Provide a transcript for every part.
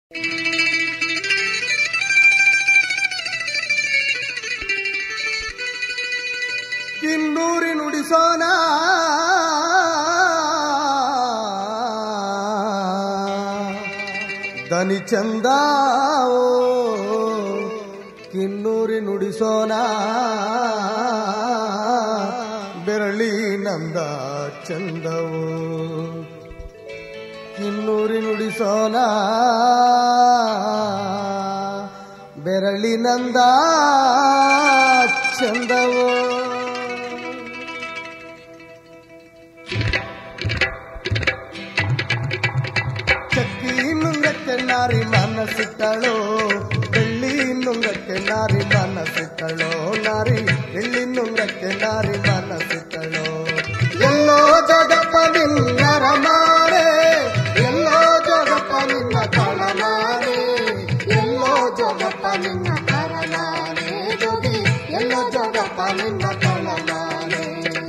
ಕಿನ್ನೂರಿ ನುಡಿಸೋಣ ದನಿ ಚಂದ ಕಿನ್ನೂರಿ ನುಡಿಸೋಣ ಬೆರಳಿ ನಂದ ಚಂದವು ಕಿನ್ನೂರಿ ನುಡಿಸೋಣ ಬೆರಳಿನಂದ ಚಂದವು ಚಕ್ಕಿ ನುಂಗಕ್ಕೆ ನಾರಿ ಮನಸ್ಸಿಟ್ಟಳೋ ಬೆಳ್ಳಿ ನುಂಗಕ್ಕೆ ನಾರಿ ಮನಸ್ಸಿಟ್ಟಳೋ ನಾರಿ ಬೆಳ್ಳಿ ನುಂಗಕ್ಕೆ ನಾರಿ ಮನಸ್ಸಿಟ್ಟಳೋ ಎಲ್ಲೋ ಜಗಪ್ಪ ನಿನ್ನರ ಮಾರೆ ಎಲ್ಲೋ ಜಗಪ್ಪ ನಿನ್ನ ಕಳಮಾರೆ ಎಲ್ಲೋ ಜಗಪ್ಪ ನಿನ್ನ ಕರಮಾರೆ ಜೋಗಿ ಎಲ್ಲೋ ಜಗಪ್ಪ ನಿನ್ನ ಕಳಮಾರೆ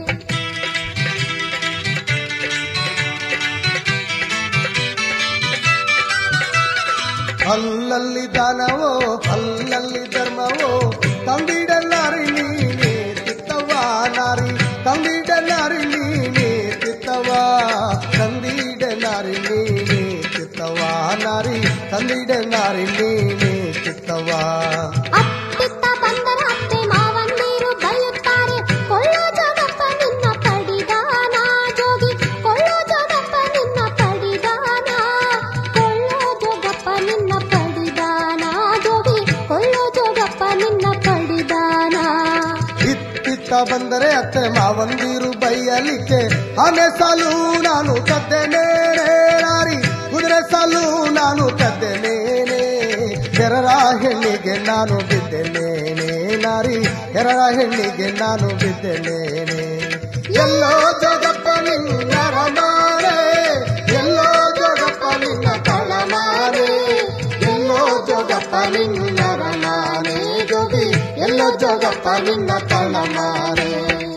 ಅಲ್ಲಲ್ಲಿ ದಾನವೋ ಅಲ್ಲಲ್ಲಿ ಧರ್ಮವೋ ತಂದಿಡಲಾರಿ ನೀನೇ ತಿತ್ತವ ನಾರಿ ತಂದಿಡಲಾರಿ ನೀನೇ ತಿತ್ತವ ತಂದಿಡಲಾರಿ ನೀನೇ ತಿತ್ತವ ನಾರಿ ತಂದಿಡಲಾರಿ ನೀನೇ ತಿತ್ತವ ಅತ್ತಿತ್ತ ಬಂದರ ಅತ್ತೆ ಮಾವಂದಿರು ಬೈಯುತ್ತಾರೆ ಕೊಳ್ಳೋ ಜಗಪ್ಪ ನಿನ್ನ ಪಡಿದಾನ ಜೋಗಿ ಕೊಳ್ಳೋ ಜಗಪ್ಪ ನಿನ್ನ ಪಡಿದಾನ ಕೊಳ್ಳೋ ಜೋಗಪ್ಪ ನಿನ್ನ ಪಡಿದಾನ ಜೋಗಿ ಕೊಳ್ಳೋ ಜೋಗಪ್ಪ ನಿನ್ನ ಪಡಿದಾನ ಇತ್ತಿತ್ತ ಬಂದರೆ ಅತ್ತೆ ಮಾವಂದಿರು ಬೈಯಲಿಕ್ಕೆ ಆನೆ ಸಾಲು ನಾನು ಕದ್ದೆನೇನೆ ನಾರಿ ಕುದುರೆ ಸಾಲು ನಾನು ಕದ್ದೆನೇನೆ ಹೆರರ ಹೆಣ್ಣಿಗೆ ನಾನು ಬಿದ್ದೆನೇನೆ ನಾರಿ ಹೆರರ ಹೆಣ್ಣಿಗೆ ನಾನು ಬಿದ್ದೆನೇನೆ ಎಲ್ಲೋ ಜಗಪ್ಪ ನಿನ್ನ ರಮಾರೆ ಎಲ್ಲೋ ಜಗಪ್ಪ ನಿನ್ನ ತಳಮಾರೆ ಎಲ್ಲೋ ಜೋಗಪ್ಪ ನಿನ್ನ ರಮಾನೆ ಜೋಗಿ ಎಲ್ಲೋ ಜೋಗಪ್ಪ ನಿನ್ನ ತಳಮಾರೆ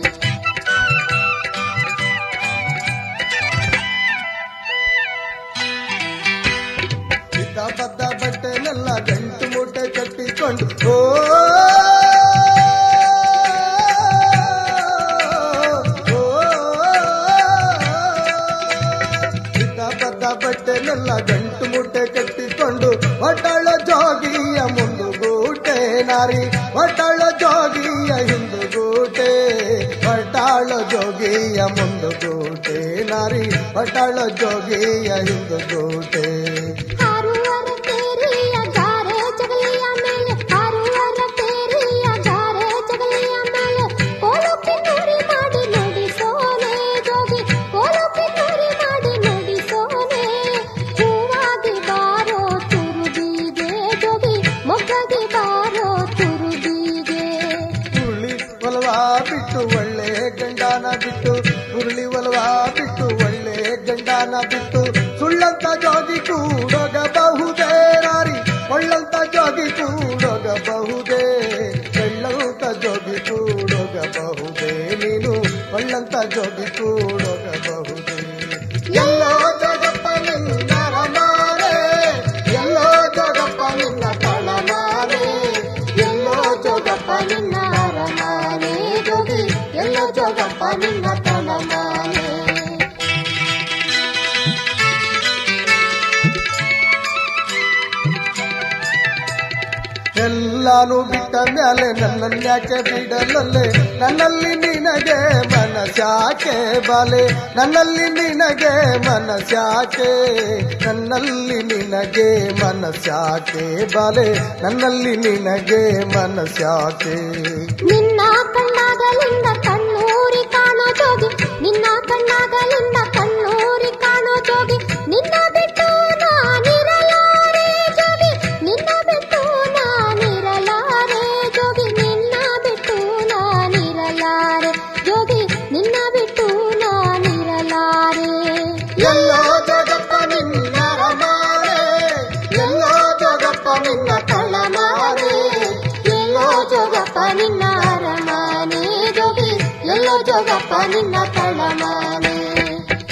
ಇದ್ದ ಬದ್ದ ಬಟ್ಟೆನೆಲ್ಲ ಗಂಟು ಮೂಟೆ ಕಟ್ಟಿಕೊಂಡು ಓ ಓ, ಇದ್ದ ಬದ್ದ ಬಟ್ಟೆನೆಲ್ಲ ಗಂಟು ಮೂಟೆ ಕಟ್ಟಿಕೊಂಡು ಒಟ್ಟಳ ಜೋಗಿಯ ಮುಂದುಗೂಟೆ ನಾರಿ ಒಟ್ಟಳ ಜೋಗಿಯ ಹಿಂದುಗೂಟೆ ಒಟ್ಟಾಳ ಜೋಗಿಯ ಮುಂದುಗೂಟೆ ನಾರಿ ಒಟ್ಟಾಳ ಜೋಗಿಯ ಹಿಂದುಗೂಟೆ ಹಾರುವರ ಕೇರಿಯ ಜಾರೆ ಜಗಲಿಯ ಮೇಲೆ ಹಾರುವರ ಕೇರಿಯ ಜಾರೆ ಜಗಲಿಯ ಮೇಲೆ ಕೋಲಕ್ಕೆ ನುಡಿ ಮಾಡಿ ನುಡಿಸೋನೆ ಜೋಗಿ ಕೋಲಕ್ಕೆ ನುಡಿ ಮಾಡಿ ನುಡಿಸೋನೆ ಹೂವಾಗಿ ಬಾರೋ ತುರುಬಿಗೆ ಜೋಗಿ ಮೊಗ್ಗಗೆ ಬಾರೋ ತುರುಬಿಗೆ ಉರುಳಿ ಒಲವಾ ಬಿಟ್ಟು ಒಳ್ಳೆ ಗಂಡನ ಬಿಟ್ಟು ಉರುಳಿ ಒಲವಾ ಬಿಟ್ಟು ಒಳ್ಳೆ ಗಂಡನ ಬಿಟ್ಟು ಸುಳ್ಳಂತ ಜೋಗಿ ಕೂಡೋಗಬಹುದೇ ನಾರಿ ಒಳ್ಳಂತ ಜೋಗಿ ಕೂಡೋಗಬಹುದೇ ಕಳ್ಳಂತ ಜೋಗಿ ಕೂಡೋಗಬಹುದೇ ನೀನು ಒಳ್ಳಂತ ಜೋಗಿ ಕೂಡೋಗಬಹುದೇ ಎಲ್ಲೋ ಜಗಪ್ಪ ನಿನ್ನ ರಮಾರೆ ಎಲ್ಲೋ ಜಗಪ್ಪ ನಿನ್ನ ತಳಮಾರೆ ಎಲ್ಲೋ ಜೋಗಪ್ಪ ನಿನ್ನ ರಮಾನೆ ಜೋಗಿ ಎಲ್ಲೋ ಜೋಗಪ್ಪ ನಿನ್ನ ತಳಮಾನೆ ಎಲ್ಲಾನು ಬಿಟ್ಟ ಮೇಲೆ ನನ್ನನ್ನು ಯಾಕೆ ಬಿಡಲಲ್ಲೇ ನನ್ನಲ್ಲಿ ನಿನಗೆ ಮನಸ್ಯಾಕೆ ಬಾಲೆ ನನ್ನಲ್ಲಿ ನಿನಗೆ ಮನಸ್ಯಾಕೆ ನನ್ನಲ್ಲಿ ನಿನಗೆ ಮನಸ್ಯಾಕೆ ಬಾಲೆ ನನ್ನಲ್ಲಿ ನಿನಗೆ ಮನಸ್ಯಾಕೆ ನಿನ್ನ ಕಣ್ಣಾಗಲಿಂದ ಕಣ್ಣೂರಿ ಕಾಣೋ ಜೋಗಿ ನಿನ್ನ ಕಣ್ಣಾಗಲಿಂದ ಕಣ್ಣೂರಿ ಕಾಣೋ ಜೋಗಿ ನಿನ್ನ ಬಿಟ್ಟು ನಾನಿರಲಾರೆ ಜೋಗಿ ನಿನ್ನ ಬಿಟ್ಟು ನಾನಿರಲಾರೆ ಜೋಗಿ ನಿನ್ನ ಬಿಟ್ಟು ನಾನಿರಲಾರೆ ಜೋಗಿ ನಿನ್ನ ಬಿಟ್ಟು ನಾನಿರಲಾರೆ ಎಲ್ಲೋ ಜಗಪ್ಪ ನಿನ್ನ ರಮಾರೆ ಎಲ್ಲೋ ಜಗಪ್ಪ ನಿನ್ನ ತಳಮಾರೆ ಎಲ್ಲೋ ಜೋಗಪ್ಪ ನಿನ್ನ ಅರಮಾನೆ ಜೋಗಿ ಎಲ್ಲೋ ಜೋಗಪ್ಪ ನಿನ್ನ ತಳಮಾನೆ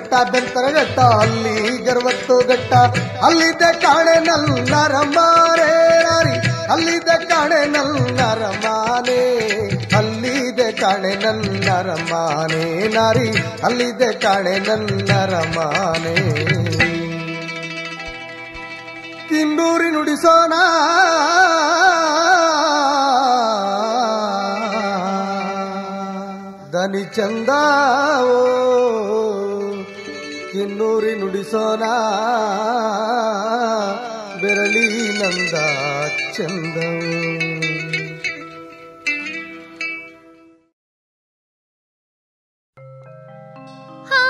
ಘಟ್ಟ ಬೆಂತರ ಘಟ್ಟ ಅಲ್ಲಿ ಗರ್ವತ್ತು ಘಟ್ಟ ಅಲ್ಲಿದ್ದ ಕಾಣೆ ನಲ್ಲರ ಮಾರೇ ನಾರಿ ಅಲ್ಲಿದ್ದ ಕಾಣೆ ನಲ್ಲರ ಮಾನೆ ಅಲ್ಲಿದೆ ಕಾಣೆ ನನ್ನರ ಮಾನೆ ನಾರಿ ಅಲ್ಲಿದೆ ಕಾಣೆ ನನ್ನರ ಮಾನೆ ಕಿಂದೂರಿ ನುಡಿಸೋಣ ದನಿ ಚಂದ ಕಿನ್ನೂರಿ ನುಡಿಸೋಣ ಬೆರಳಿ ನಂದ ಚಂದ ಆ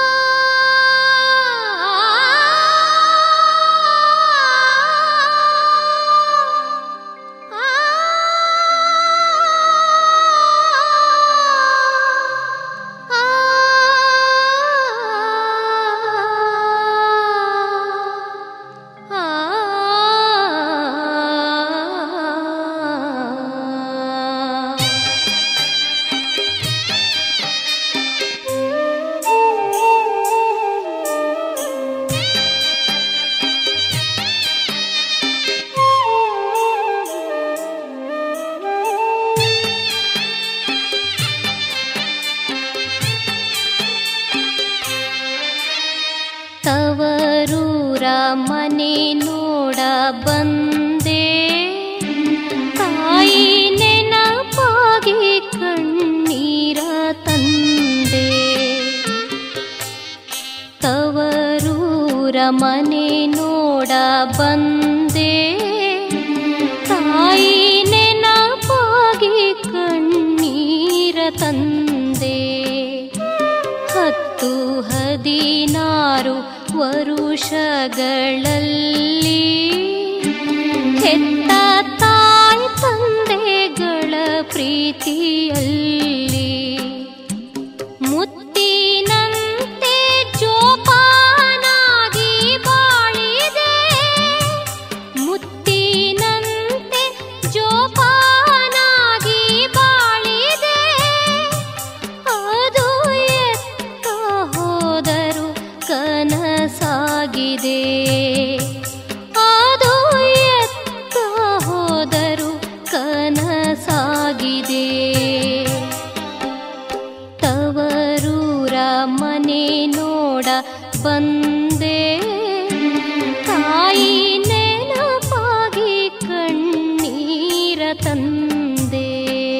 ತವರೂರ ಮನೆ ನೋಡ ಬಂದೆ ತಾಯಿ ನೆನಪಾಗಿ ಕಣ್ಣೀರ ತಂದೆ ತವರೂರ ಮನೆ ನೋಡ ಬಂದೆ ತಾಯಿ ನೆನಪಾಗಿ ಕಣ್ಣೀರ ತಂದೆ ಹತ್ತು ಹದಿನಾರು ವರುಷಗಳಲ್ಲಿ ಹೆತ್ತ ತಾಯಿ ತಂದೆಗಳ ಪ್ರೀತಿಯಲ್ಲಿ ಮುತ್ತಿನಂತೆ ಜೋಪಾನಾಗಿ ಬಾಳಿದೆ ಮುತ್ತಿನಂತೆ ಜೋಪಾನಾಗಿ ಬಾಳಿದೆ ಅದು ಎತ್ತ ಹೋದರು ಕನಸಾಗಿದೆ ಅದು ಎತ್ತ ಹೋದರು ಕನಸಾಗಿದೆ ತವರೂರ ಮನೆ ನೋಡ ಬಂದೆ ತಾಯಿ ನೆನಪಾಗಿ ಕಣ್ಣೀರ ತಂದೆ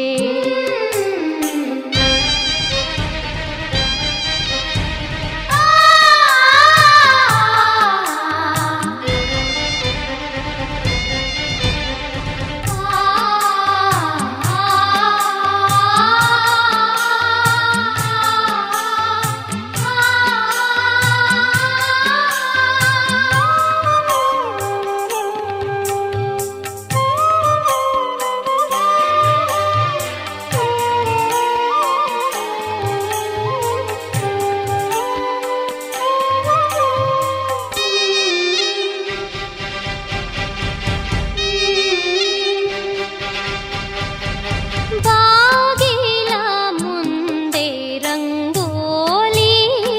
ಬಾಗಿಲ ಮುಂದೆ ರಂಗೋಲಿ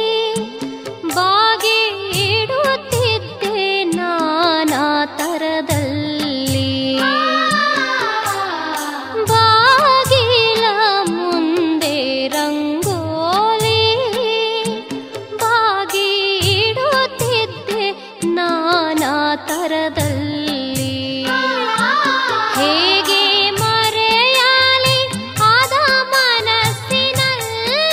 ಬಾಗಿ ಇಡುತ್ತಿದ್ದೆ ನಾನಾ ತರದಲ್ಲಿ ಬಾಗಿಲ ಮುಂದೆ ರಂಗೋಲಿ ಬಾಗಿ ಇಡುತ್ತಿದ್ದೆ ನಾನಾ ತರದಲ್ಲಿ ಹೇಗೆ ಮರೆಯಲಿ ಆದ ಮನಸ್ಸಿನಲ್ಲಿ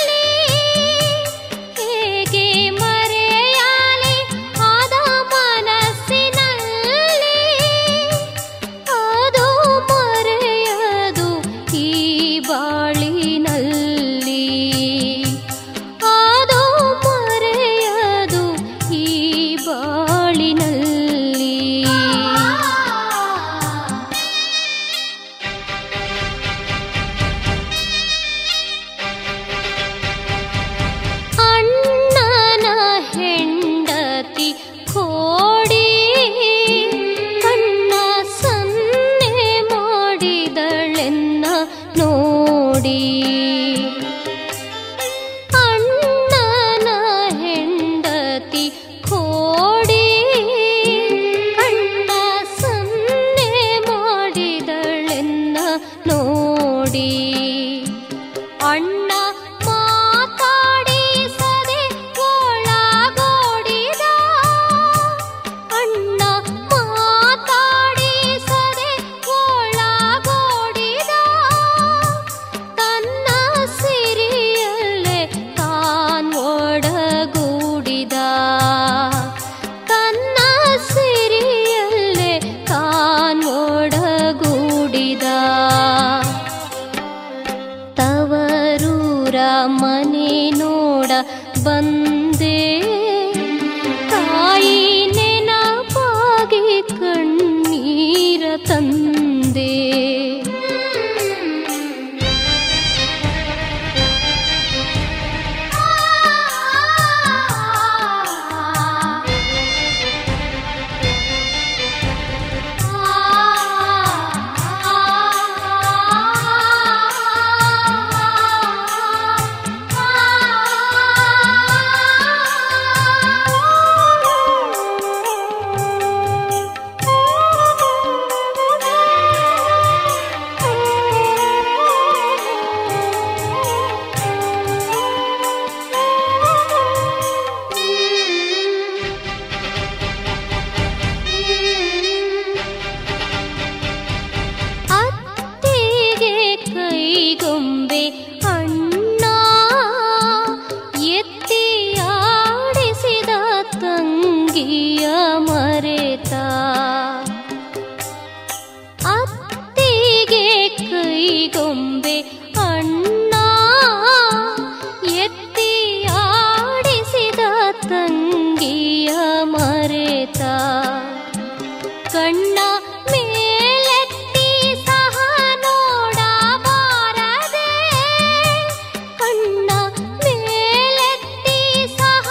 ಹೇಗೆ ಮರೆಯಲಿ ಆದ ಮನಸ್ಸಿನಲ್ಲಿ ಅದು ಮರೆಯದು ಈ ಬಾಳಿನಲ್ಲಿ ಅದು ಮರೆಯದು ಈ ಬಾಳಿನಲ್ಲಿ ಅಣ್ಣನ ಹೆಂಡತಿ ಕೋಡಿ ಕಣ್ಣ ಸನ್ನೆ ಮಾಡಿದಳೆನ್ನ ನೋಡಿ ಅಣ್ಣನ ಹೆಂಡ ನೋಡಿ ಅಣ್ಣ ಮಾತಾಡಿಸದೆ ಒಳಗೋಡಿದ ಅಣ್ಣ ಮಾತಾಡಿಸದೆ ಒಳಗೋಡಿದ ತನ್ನ ಸಿರಿಯಲ್ಲೇ ತಾನ್ ಒಡಗೂಡಿದ ತನ್ನ ಸಿರಿಯಲ್ಲೇ ತಾನ್ ಒಡಗೂಡಿದ ತವರೂರ ಮನೆ ನೋಡ ಬಂದೆ ತಾಯಿ ನೆನಪಾಗಿ ಕಣ್ಣೀರ ತಂದೆ ಅತ್ತಿಗೆ ಕೈಗೊಂಬೆ ಅಣ್ಣ ಎತ್ತಿ ಆಡಿಸಿದ ತಂಗಿಯ ಮರೆತ ಅತ್ತಿಗೆ ಕೈಗೊಂಬೆ ಅಣ್ಣ ಎತ್ತಿ ಆಡಿಸಿದ ತಂಗಿಯ ಮರೆತ ಕಣ್ಣ ಮೇಲೆತ್ತಿ ಸಹ ನೋಡಬಾರದೆ ಕಣ್ಣ ಮೇಲೆತ್ತಿ ಸಹ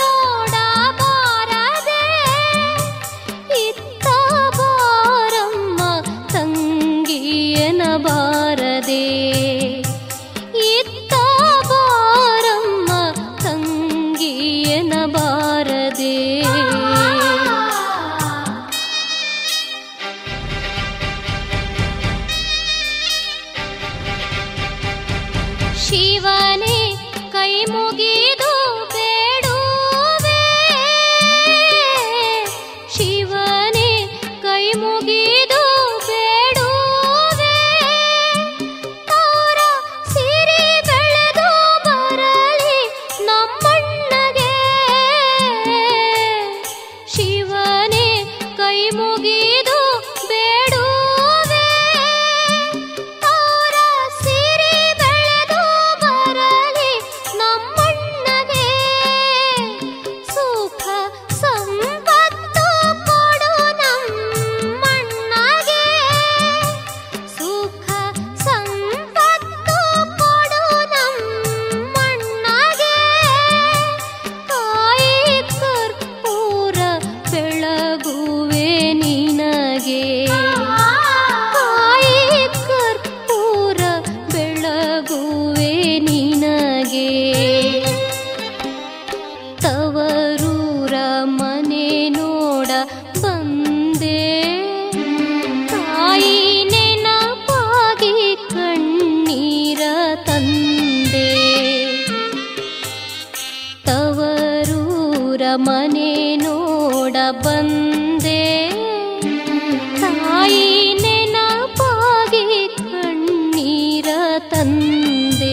ನೋಡಬಾರದೆ ಇತ್ತ ಬಾರಮ್ಮ ತಂಗಿಯನ ಬಾರದೆ ಇತ್ತ ಬಾರಮ್ಮ ತಂಗಿಯನ ಬಾರದೆ ಶಿವನೇ ಕೈ ಮುಗಿದು ಬೇಡುವೆ ಶಿವನೇ ಕೈ ಮುಗಿದು ಬೇಡುವೆ ತಾರ ಸಿರಿ ಬೆಳೆದು ಬರಲಿ ನಮ್ಮಣ್ಣಗೆ ಶಿವನೇ ಕೈ ಮುಗಿದು ಬೇಡುವೆ ತಾರ ಸಿರಿ ಬೆಳೆದು ಬರಲಿ ನಮ್ಮಣ್ಣಗೆ ಸುಖ ಸಂಪತ್ತು ಕೊಡು ನಮ್ಮಣ್ಣಗೆ ಸುಖ ಸಂಪತ್ತು ಕೊಡು ನಮ್ಮಣ್ಣಗೆ ಕಾಯಿ ಕರ್ಪೂರ ಬೆಳಗುವೆ ನಿನಗೆ ಕಾಯಿ ಕರ್ಪೂರ ಬೆಳಗುವೆ ನಿನಗೆ ತವರೂರ ಮನೆ ನೋಡ ಬಂದೆ ತಾಯಿ ನೆನಪಾಗಿ ಕಣ್ಣೀರ ತಂದೆ ತವರೂರ ಮನೆ ನೋಡ ಬಂದೆ ತಾಯಿ ನೆನಪಾಗಿ ಕಣ್ಣೀರ ತಂದೆ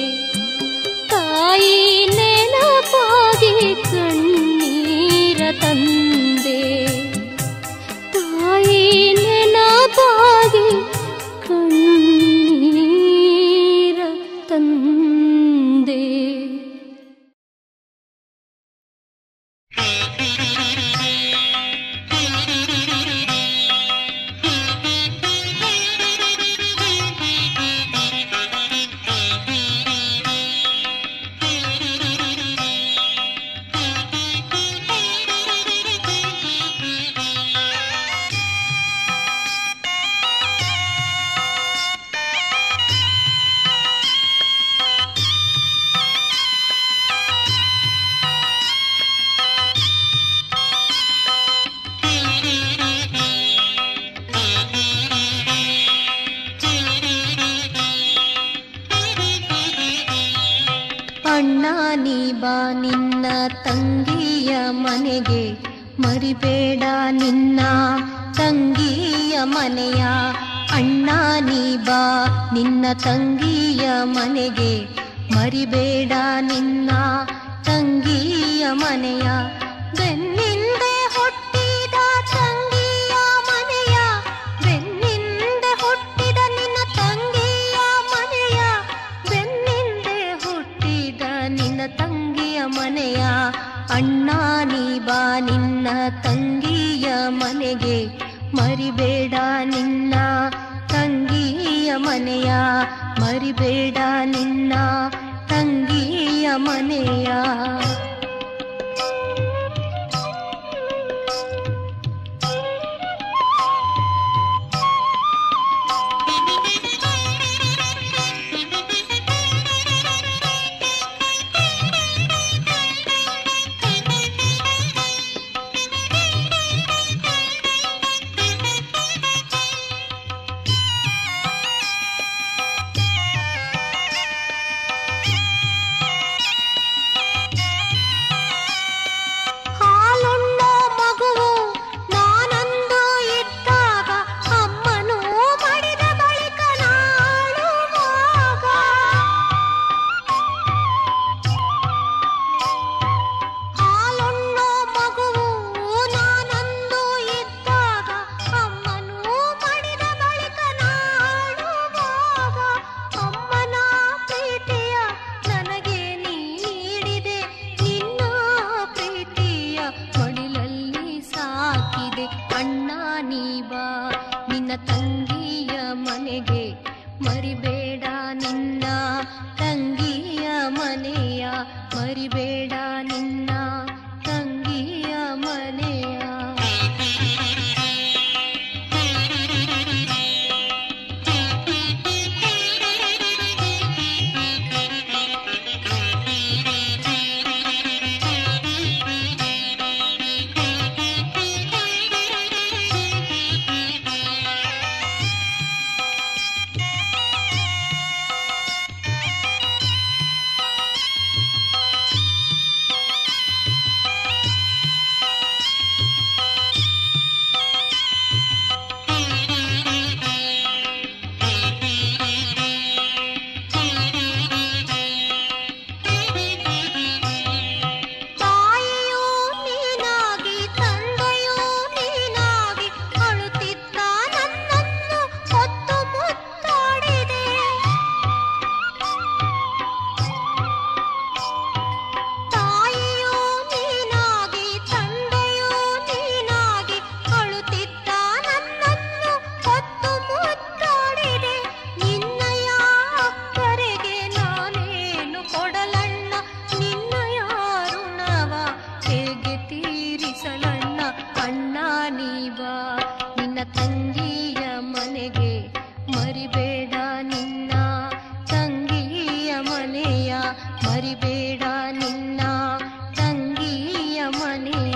ತಾಯಿ ನೆನಪಾಗಿ ಕಣ್ಣೀರ ತಂದೆ ತಾಯಿ ನೆನಪಾಗಿ ಕಣ್ಣೀರ ತಂದೆ ಅಣ್ಣ ನೀ ಬಾ ನಿನ್ನ ತಂಗಿಯ ಮನೆಗೆ ಮರಿಬೇಡ ನಿನ್ನ ತಂಗಿಯ ಮನೆಯ ಅಣ್ಣ ನೀ ಬಾ ನಿನ್ನ ತಂಗಿಯ ಮನೆಗೆ ಮರಿಬೇಡ ನಿನ್ನ ತಂಗಿಯ ಮನೆಯ ಬೆನ್ನಿಂದೆ ಹುಟ್ಟಿದ ತಂಗಿಯ ಮನೆಯ ಬೆನ್ನಿಂದೆ ಹುಟ್ಟಿದ ನಿನ್ನ ತಂಗಿಯ ಮನೆಯ ಬೆನ್ನಿಂದೆ ಹುಟ್ಟಿದ ನಿನ್ನ ತಂಗಿಯ ಮನೆಯ ಅಣ್ಣ ನೀ ಬಾ ನಿನ್ನ ತಂಗಿಯ ಮನೆಗೆ ಮರಿಬೇಡ ನಿನ್ನ ತಂಗಿಯ ಮನೆಯ ಮರಿಬೇಡ ನಿನ್ನ ತಂಗಿಯ ಮನೆಯ ಹಾಲುಣ್ಣೋ ಮಗುವು ನಾನಂದು ಇದ್ದಾಗ ಅಮ್ಮನು ಮಡಿದ ಬಳಿಕ ನಾಳುವಾಗ ಹಾಲುಣ್ಣೋ ಮಗುವು ನಾನಂದು ಇದ್ದಾಗ ಅಮ್ಮನು ಮಡಿದ ಬಳಿಕ ನಾಳುವಾಗ ಅಮ್ಮನ ಪ್ರೀತಿಯ ನನಗೆ ನೀಡಿದೆ ನಿನ್ನ ಪ್ರೀತಿಯ ಮಡಿಲಲ್ಲಿ ಸಾಕಿದೆ ಅಣ್ಣ ನೀ ಬಾ ನಿನ್ನ ತಂಗಿಯ ಮನೆಗೆ ಮರಿಬೇಡ ನಿನ್ನ ತಂಗಿಯ ಮನೆಯ ಮರಿಬೇಡ ನಿನ್ನ ತಂಗಿಯ ಮನೆಯ ತಾಯಿಯೂ ನೀನಾಗಿ ತಂದೆಯೂ ನೀನಾಗಿ ಅಳುತ್ತಿದ್ದ ನನ್ನನ್ನು ಹೊತ್ತು ಮುತ್ತಾಡಿದೆ ತಾಯಿಯೂ ನೀನಾಗಿ ತಂದೆಯೂ ನೀನಾಗಿ ಅಳುತ್ತಿದ್ದ ನನ್ನನ್ನು ಹೊತ್ತು ಮುತ್ತಾಡಿದೆ ನಿನ್ನಯ ಅಕ್ಕರೆಗೆ ನಾನೇನು ಕೊಡಲಣ್ಣ ನಿನ್ನಯ ಋಣವ ಹೇಗೆ ತೀರಿಸಲಣ್ಣ ಅಣ್ಣ ನೀವಾ ನಿನ್ನ ತಂಗಿಯ ಮನೆಗೆ ಮರಿಬೇಡ ನಿನ್ನ ತಂಗಿಯ ಮನೆಯ ಮರಿಬೇಡ ನಿನ್ನ ತಂಗಿಯ ಮನೆಯ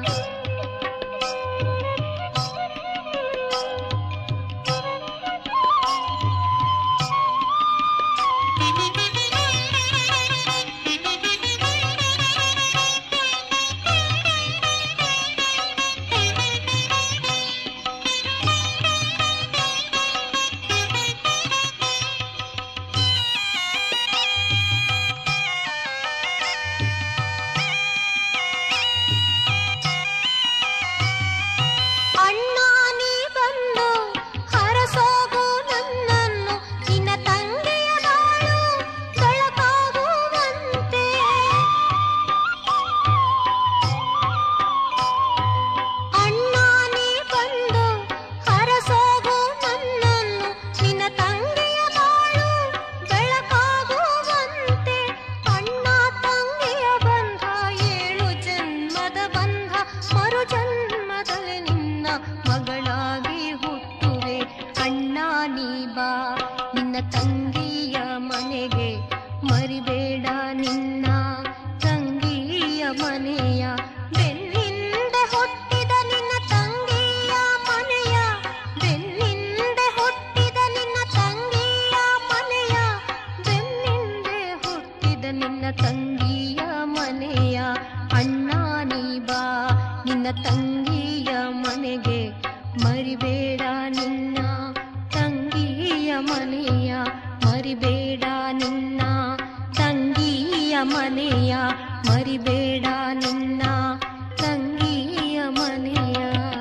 ಅಣ್ಣ ನೀ ಬಂದು ಹರಸೋಗು ನನ್ನನ್ನು ನಿನ್ನ ತಂಗಿಯ ಬಾಳು ಬೆಳಕಾಗುವಂತೆ ಅಣ್ಣ ನೀ ಬಂದು ಹರಸೋಗು ನನ್ನನ್ನು ನಿನ್ನ ತಂಗಿಯ ಬಾಳು ಬೆಳಕಾಗುವಂತೆ ಅಣ್ಣ ತಂಗಿಯ ಬಂಧ ಏಳು ಜನ್ಮದ ಬಂಧ ಮರು ಜನ್ಮದಲ್ಲಿ ನಿನ್ನ ಮಗಳಾಗಿ ಹುಟ್ಟುವೆ ಅಣ್ಣ ನೀ ಬಾ ನಿನ್ನ ತಂಗಿಯ ಮನೆಗೆ ಮರಿಬೇಡ ನಿನ್ನ ತಂಗಿಯ ಮನೆಯ ಬೆನ್ನಿಂದೆ ಹುಟ್ಟಿದ ನಿನ್ನ ತಂಗಿಯ ಮನೆಯ ಬೆನ್ನಿಂದೆ ಹುಟ್ಟಿದ ನಿನ್ನ ತಂಗಿಯ ಮನೆಯ ಬೆನ್ನಿಂದೆ ಹುಟ್ಟಿದ ನಿನ್ನ ತಂಗಿ ಮನೆಯ ಮರಿಬೇಡ ನಿನ್ನ ತಂಗಿಯ ಮನೆಯ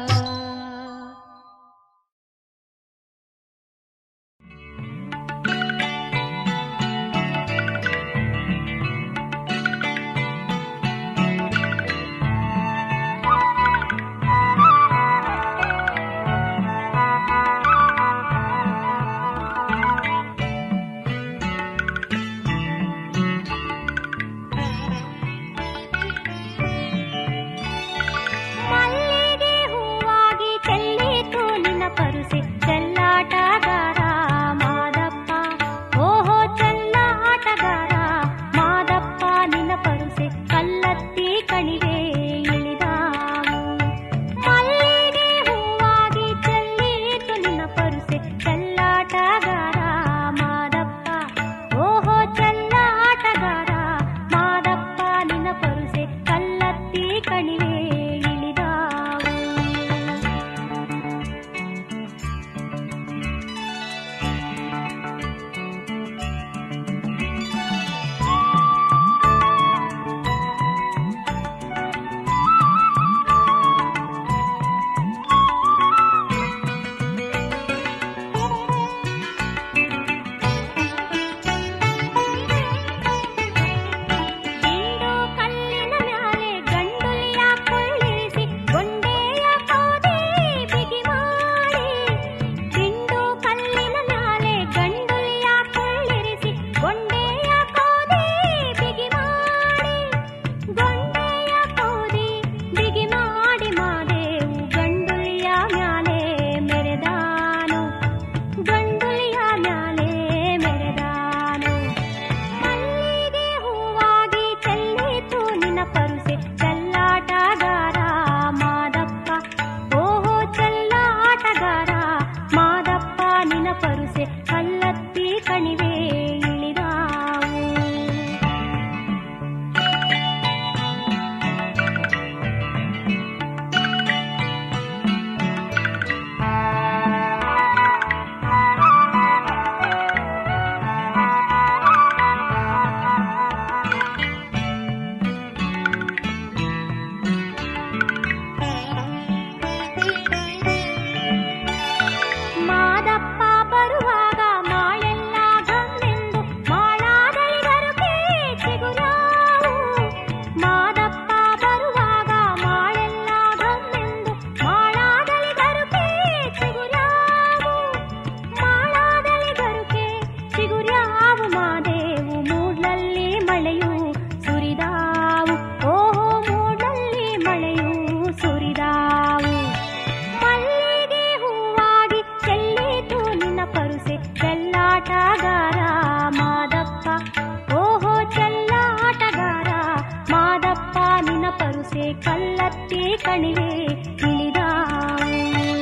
ಮಲ್ಲಿಗೆ ಹೂವಾಗಿ ಚೆಲ್ಲಿತು ನಿನ್ನ ಪರುಸೆ ಚೆಲ್ಲಾಟಗಾರ ಮಾದಪ್ಪ ಓಹೋ ಚೆಲ್ಲಾಟಗಾರ ಮಾದಪ್ಪ ನಿನ್ನ ಪರುಸೆ ಕಲ್ಲತ್ತಿ ಕಣಿವೆ ಇಳಿದಾವು ಮಲ್ಲಿಗೆ ಹೂವಾಗಿ ಚೆಲ್ಲಿತು ನಿನ್ನ ಪರುಸೆ ಚೆಲ್ಲಾಟಗಾರ ಮಾದಪ್ಪ ಓಹೋ ಚೆಲ್ಲಾಟಗಾರ ಮಾದಪ್ಪ ನಿನ್ನ ಪರುಸೆ ಕಲ್ಲತ್ತಿ ಕಣಿವೆ ಇಳಿದಾವು ಇಂದು ಕಲ್ಲಿನ ಮ್ಯಾಲೆ ಗಂಡುಲಿಯ ಕೊಳ್ಳಿಸಿ ಗೊಂಡೆಯ ಕೋದೆ ಬಿಗಿ ಮಾಡಿ ಇಂದು ಕಲ್ಲಿನ ಮ್ಯಾಲೆ ಗಂಡುಲಿಯ ಕೊಳ್ಳಿರಿಸಿ ಗೊಂಡೆಯ ಕೋದೆ ಬಿಗಿ ಮಾಡಿ ಗೊಂಡೆಯ ಕೋದೆ ಬಿಗಿ ಮಾಡಿ ಮಾದೇವು ಗಂಡುಲಿಯ ಮ್ಯಾಲೆ ಮೆರೆದಾನು ಗಂಡುಲಿಯ ಮ್ಯಾಲೆ ಮೆರೆದಾನು ಮಲ್ಲಿಗೆ ಹೂವಾಗಿ ಚೆಲ್ಲಿತು ನಿನ್ನ ಪರುಸೆ ಚೆಲ್ಲಾಟಗಾರ ಮಾದಪ್ಪ ಓಹೋ ಚೆಲ್ಲಾಟಗಾರ ಮಾದಪ್ಪ ನಿನ್ನ ಪರುಸೆ ಕಲ್ಲತ್ತಿ ಕಣಿವೆ ಇಳಿದಾವು ಮಾದಪ್ಪ ಬರುವಾಗ ಮಾಳೆಲ್ಲ ಗಮ್ಮೆಂದು ಮಾಳಾದಲಿ ಗರುಕೆ ಚಿಗುರಾವು ಮಾದಪ್ಪ ಬರುವಾಗ ಮಾಳೆಲ್ಲ ಗಮ್ಮೆಂದು ಮಾಳಾದಲಿ ಗರುಕೆ ಚಿಗುರಾವು ಮಾಳಾದಲಿ ಗರುಕೆ ಚಿಗುರ್ಯಾವು ಮಾದೇವು ಮೂಡ್ಲಲ್ಲಿ ಮಳೆಯು ಸುರಿದಾವು ಓಹೋ ಮೂಡ್ಲಲ್ಲಿ ಮಳೆಯು ಸುರಿದಾವು ಮಲ್ಲಿಗೆ ಹೂವಾಗಿ ಚೆಲ್ಲಿತು ನಿನ್ನ ಪರುಸೆ ಚೆಲ್ಲಾಟಗಾರ ಮಾದಪ್ಪ ಓಹೋ ಚೆಲ್ಲಾಟಗಾರ ಮಾದಪ್ಪ ನಿನ್ನ ಪರುಸೆ ಕಲ್ಲತ್ತಿ ಕಣಿವೆ ಇಳಿದಾವು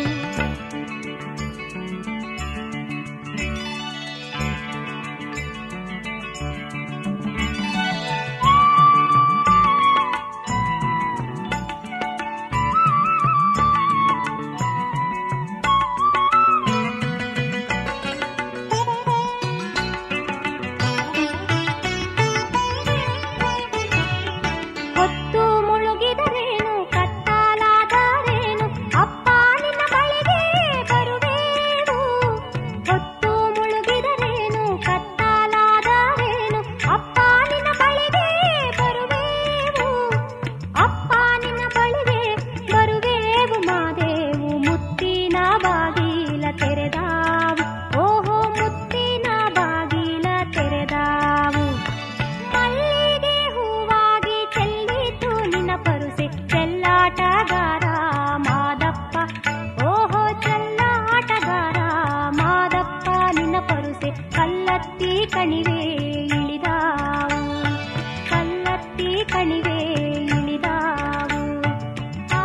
ಹೊತ್ತು ಮುಳುಗಿದರೇನು ಕತ್ತಾಲಾದರೇನು ಅಪ್ಪ ನಿನ್ನ ಬಳಿಗೆ ಬರುವೇವು ಹೊತ್ತು ಮುಳುಗಿದರೇನು ಕತ್ತಾಲಾದರೇನು ಅಪ್ಪ ನಿನ್ನ ಬಳಿಗೆ ಬರುವೇವು ಅಪ್ಪ ನಿನ್ನ ಬಳಿಗೆ ಬರುವೇವು ಮಾದೇವು ಮುತ್ತಿನ ಬಾಗಿಲ ತೆರೆದಾವು ಓಹೋ ಮುತ್ತಿನ ಬಾಗಿಲ ತೆರೆದಾವು ಮಲ್ಲಿಗೆ ಹೂವಾಗಿ ಚೆಲ್ಲಿತು ನಿನ್ನ ಪರುಸೆ ಚೆಲ್ಲಾಟಗಾರ ಮಾದಪ್ಪ ಓಹೋ ಚೆಲ್ಲಾಟಗಾರ ಮಾದಪ್ಪ ನಿನ್ನ ಪರುಸೆ ಕಲ್ಲತ್ತಿ ಕಣಿವೆ ಇಳಿದಾವು ಕಲ್ಲತ್ತಿ ಕಣಿವೆ ಇಳಿದಾವು ಆ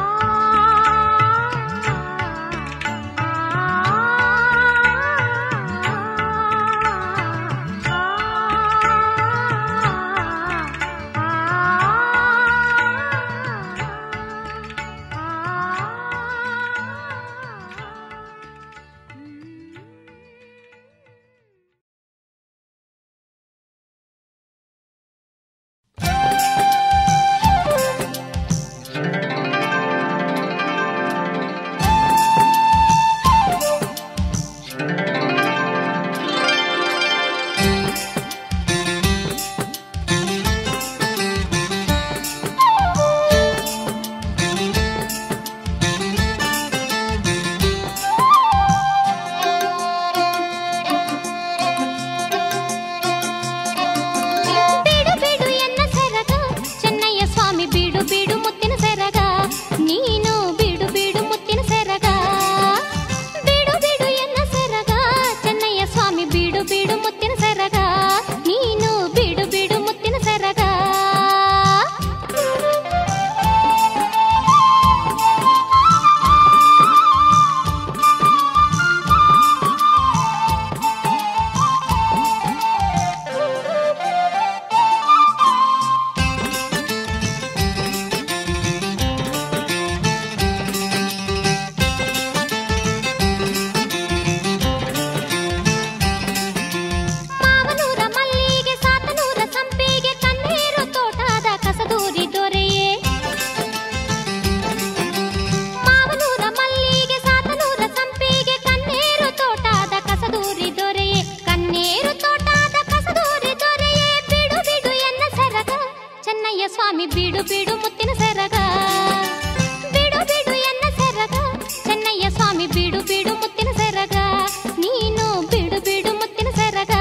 ಬಿಡು ಬಿಡು ಮುತ್ತಿನ ಸರಗ ಬಿಡು ಬಿಡು ಎನ್ನ ಸರಗ ಚೆನ್ನಯ್ಯ ಸ್ವಾಮಿ ಬಿಡು ಬಿಡು ಮುತ್ತಿನ ಸರಗ ನೀನು ಬಿಡು ಬಿಡು ಮುತ್ತಿನ ಸರಗ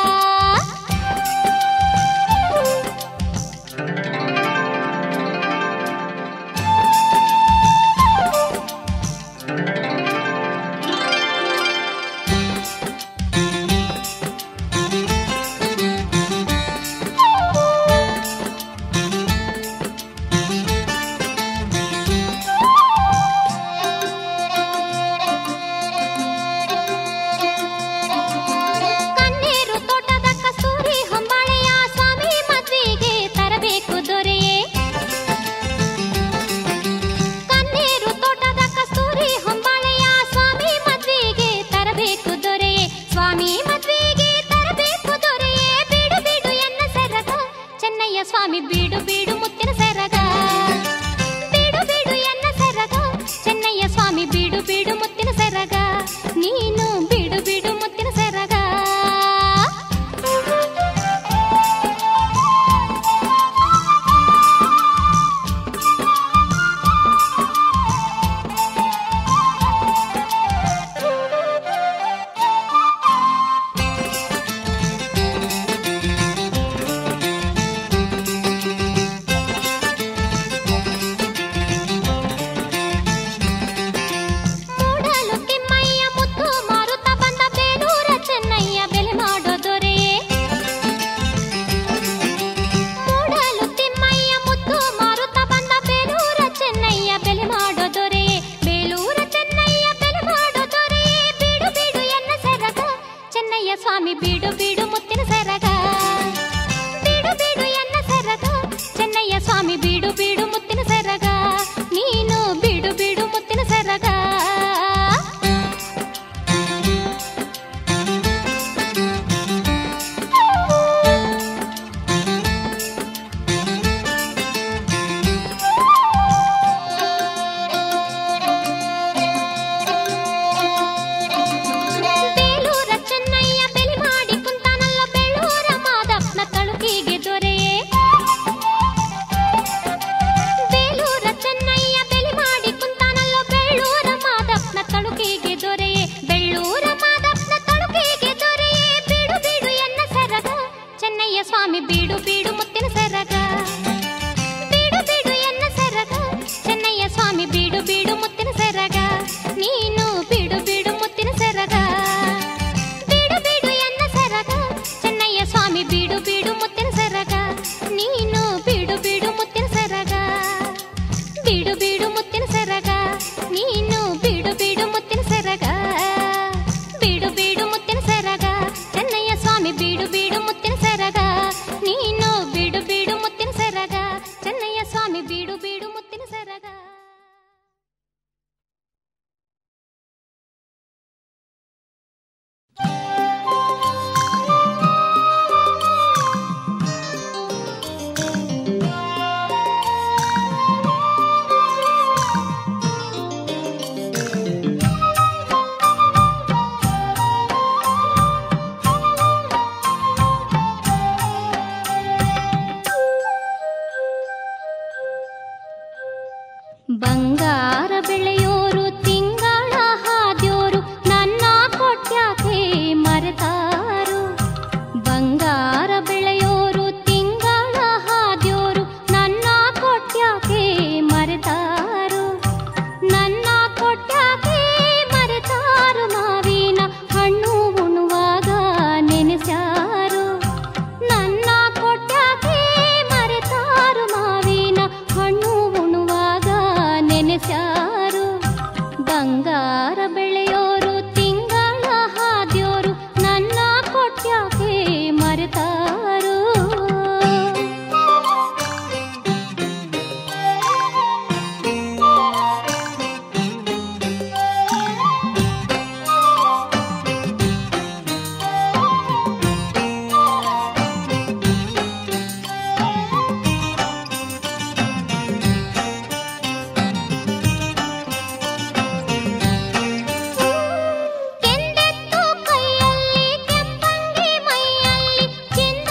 ಕಣ್ಣೀರು ತೋಟದ ಕಸ್ತೂರಿ ಹೊಂಬಾಳೆಯ ಸ್ವಾಮಿ ಮದ್ವೆಗೆ ತರಬೇಕು ದೊರೆಯೇ ಕಣ್ಣೀರು ತೋಟದ ಕಸ್ತೂರಿ ಹೊಂಬಾಳೆಯ ಸ್ವಾಮಿ ಮದ್ವೆಗೆ ತರಬೇಕು ದೊರೆಯೇ ಸ್ವಾಮಿ ಮದ್ವೆಗೆ ತರಬೇಕು ದೊರೆಯೇ ಬಿಡು ಬಿಡು ಎನ್ನ ಸರಗ ಚೆನ್ನಯ್ಯ ಸ್ವಾಮಿ ಬಿಡು ಬಿಡು ಮುತ್ತಿನ ಸರಗ ಬಿಡು ಬಿಡು ಎನ್ನ ಸರಗ ಚೆನ್ನಯ್ಯ ಸ್ವಾಮಿ ಬಿಡು ಬಿಡು ಮುತ್ತಿನ ಸರಗ ನೀನು ಬಿಡು ಬಿಡು ಮುತ್ತಿನ ಸರಗ ಮೂಡಲು ತಿಮ್ಮಯ್ಯ ಮುತ್ತು ಮಾರುತ್ತ ಬಂದ ಬೇಲೂರ ಚೆನ್ನಯ್ಯ ಬೆಲೆ ಮಾಡೋ ದೊರೆಯೇ ಮೂಡಲು ತಿಮ್ಮಯ್ಯ ಮುತ್ತು ಮಾರುತ್ತ ಬಂದ ಬೇಲೂರ ಚೆನ್ನಯ್ಯ ಬೆಲೆ ಮಾಡೋ ದೊರೆಯೇ ಬೇಲೂರ ಚೆನ್ನಯ್ಯ ಬೆಲೆ ಮಾಡೋ ದೊರೆಯೇ ಬಿಡು ಬಿಡು ಎನ್ನ ಸರಗ ಚೆನ್ನಯ್ಯ ಸ್ವಾಮಿ ಬಿಡು ಬಿಡು ಮುತ್ತಿನ ಸರಗ ಬಿಡು ಬಿಡು ಎನ್ನ ಸರಗ ಚೆನ್ನಯ್ಯ ಸ್ವಾಮಿ ಬಿಡು ಬಿಡು ಮುತ್ತಿನ ಸರಗ ನೀನು ಬಿಡು ಬಿಡು ಮುತ್ತಿನ ಸರಗ ಬೇಲೂರ ಚೆನ್ನಯ್ಯ ಬೆಲೆ ಮಾಡಿ ಕುಂತಾನಲ್ಲ ಬೇಳೂರ ಮಾದಪ್ಪನ ತಳುಕಿಗೆ ದೊರೆಯೇ ಬೇಲೂರ ಚೆನ್ನಯ್ಯ ಬೆಲೆ ಮಾಡಿ ಕುಂತಾನಲ್ಲ ಬೇಳೂರ ಮಾದಪ್ಪನ ತಳುಕಿಗೆ ದೊರೆಯೇ ಬೆಳ್ಳೂರ ಮಾದಪ್ಪನ ತಳುಕಿಗೆ ದೊರೆಯೇ ಬಿಡು ಬಿಡು ಎನ್ನ ಸರಗ ಚೆನ್ನಯ್ಯ ಸ್ವಾಮಿ ಬಿಡು ಬಿಡು ಮುತ್ತಿನ ಸರಗ ಬಿಡು ಬಿಡು ಎನ್ನ ಸರಗ ಚೆನ್ನಯ್ಯ ಸ್ವಾಮಿ ಬಿಡು ಬಿಡು ಮುತ್ತಿನ ಸರಗ ನೀನು ಬಿಡು ಬಿಡು ಮುತ್ತಿನ ಸರಗ ಬಿಡು ಬಿಡು ಎನ್ನ ಸರಗ ಚೆನ್ನಯ್ಯ ಸ್ವಾಮಿ ಬಿಡು ಬಿಡು ಮುತ್ತಿನ ಸರಗ ನೀನು ಬಿಡು ಬಿಡು ಮುತ್ತಿನ ಸರಗ ಬಿಡು ಬಿಡು ಮುತ್ತಿನ ಸರಗ ನೀನು ಬಿಡು ಬಿಡು ಮುತ್ತಿನ ಸರಗ ಬಿಡು ಬಿಡು ಮುತ್ತಿನ ಸರಗ ಚೆನ್ನಯ್ಯ ಸ್ವಾಮಿ ಬಿಡು ಬಿಡು ಮುತ್ತಿನ ಸರಗ ನೀನು ಬಿಡು ಬಿಡು ಮುತ್ತಿನ ಸರಗ ಚೆನ್ನಯ್ಯ ಸ್ವಾಮಿ ಬಿಡು ಬಿಡು ಮುತ್ತಿನ ಸರಗ ಬಂಗಾರ ಬೆಳೆಯೋರು ತಿಂಗಳ ಹಾದ್ಯೋರು ನನ್ನ ಕೊಟ್ಯಾಕೆ ಮರೆತಾರು ಬಂಗಾರ ಬೆಳೆಯೋರು ತಿಂಗಳ ಹಾದ್ಯೋರು ನನ್ನ ಕೊಟ್ಯಾಕೆ ಮರೆತಾರು ನನ್ನ ಕೊಟ್ಯಾಕೆ ಮರೆತಾರು ಮಾವಿನ ಹಣ್ಣು ಉಣುವಾಗ ನೆನೆಸ್ಯಾರು ನನ್ನ ಕೊಟ್ಯಾಕೆ ಮರೆತಾರು ಮಾವಿನ ಹಣ್ಣು ಉಣುವಾಗ ನೆನೆಸ್ಯಾರು ಬಂಗಾರ ಬೆಳೆಯೋರು ತಿಂಗಳ ಹಾದ್ಯೋರು ನನ್ನ ಕೊಟ್ಯಾಕೆ ಮರೆತಾರು ಕೆಂದೆತ್ತು ಕೈಯಲ್ಲಿ ಕೆಂಪಂಗಿ ಮೈಯಲ್ಲಿ ಚಿನ್ನ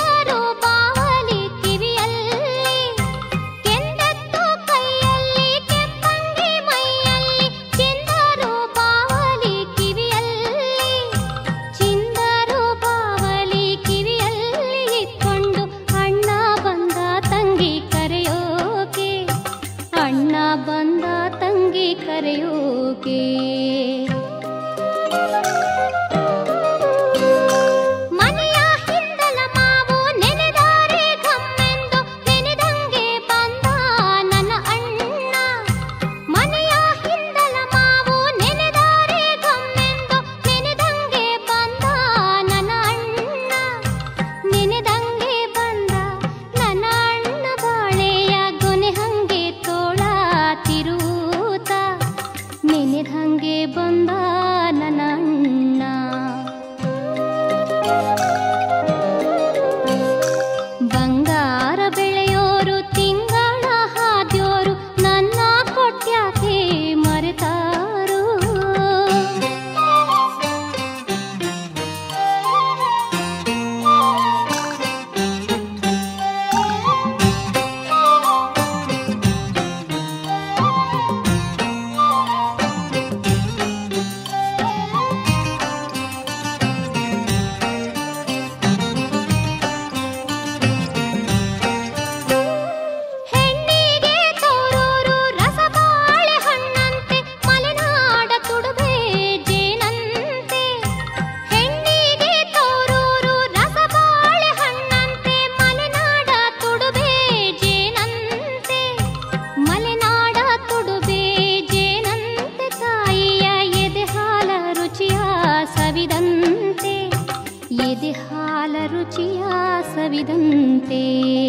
ಹಾಲ ರುಚಿಯ ಸವಿದಂತೆ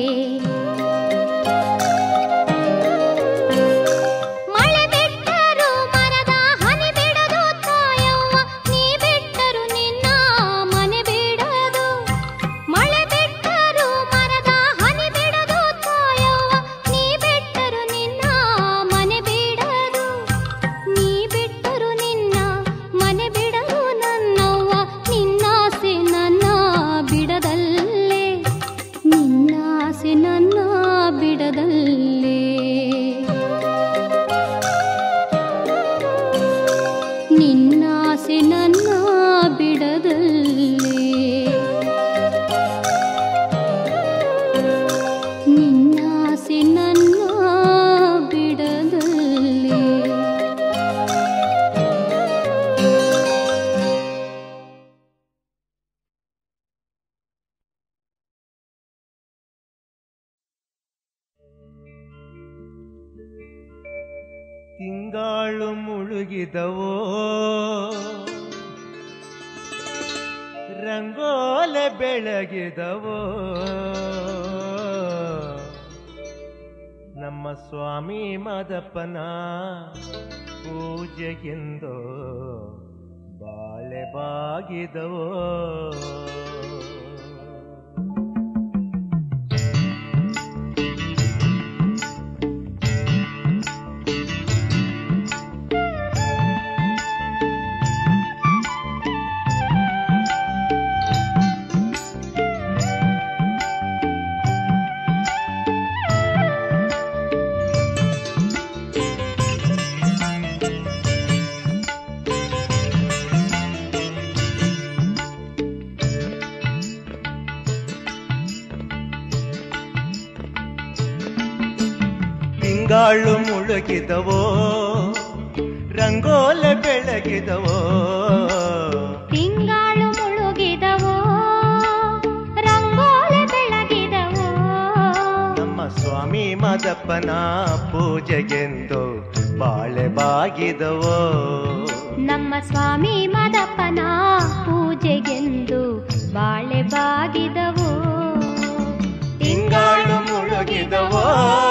ಮಳೆ ಬಿಟ್ಟರು ಮರದ ಹನಿ ಬಿಡದು ತಾಯವ್ವ ನೀ ಬಿಟ್ಟರು ನಿನ್ನ ಮನೆ ಬಿಡದು ಮಳೆ ಬಿಟ್ಟರು ಮರದ ಹನಿ ಬಿಡದು ತಾಯವ್ವ ನೀ ಬಿಟ್ಟರು ನಿನ್ನ ಮನೆ ಬಿಡದು ನೀ ಬಿಟ್ಟರು ನಿನ್ನ ಮನೆ ಬಿಡಲು ನನ್ನವ್ವ ನಿನ್ನಾಸೆ ನನ್ನ ಬಿಡದಲ್ಲೇ ನಿನ್ನಾಸೆ ನನ್ನ ಬಿಡದಲ್ಲೇ ನಿನ್ನಾಸೆ ನನ್ನ ಬಿಡದಲ್ಲೇ ನಿನ್ನಾಸೆ ನನ್ನ ಬಿಡದಲ್ಲೇ ತಿಂಗಾಳು ಮುಳುಗಿದವೋ ರಂಗೋಲೆ ಬೆಳಗಿದವೋ ನಮ್ಮ ಸ್ವಾಮಿ ಮದಪ್ಪನ ಪೂಜೆಗೆಂದೋ ಬಾಳೆ ಬಾಗಿದವೋ ತಿಂಗಾಳು ಮುಳುಗಿದವೋ ರಂಗೋಲೆ ಬೆಳಗಿದವೋ ತಿಂಗಾಳು ಮುಳುಗಿದವೋ ರಂಗೋಲೆ ಬೆಳಗಿದವೋ ನಮ್ಮ ಸ್ವಾಮಿ ಮದಪ್ಪನ ಪೂಜೆಗೆಂದು ಬಾಳೆ ಬಾಗಿದವೋ ನಮ್ಮ ಸ್ವಾಮಿ ಮದಪ್ಪನ ಪೂಜೆಗೆಂದು ಬಾಳೆ ಬಾಗಿದವೋ ತಿಂಗಾಳು ಮುಳುಗಿದವೋ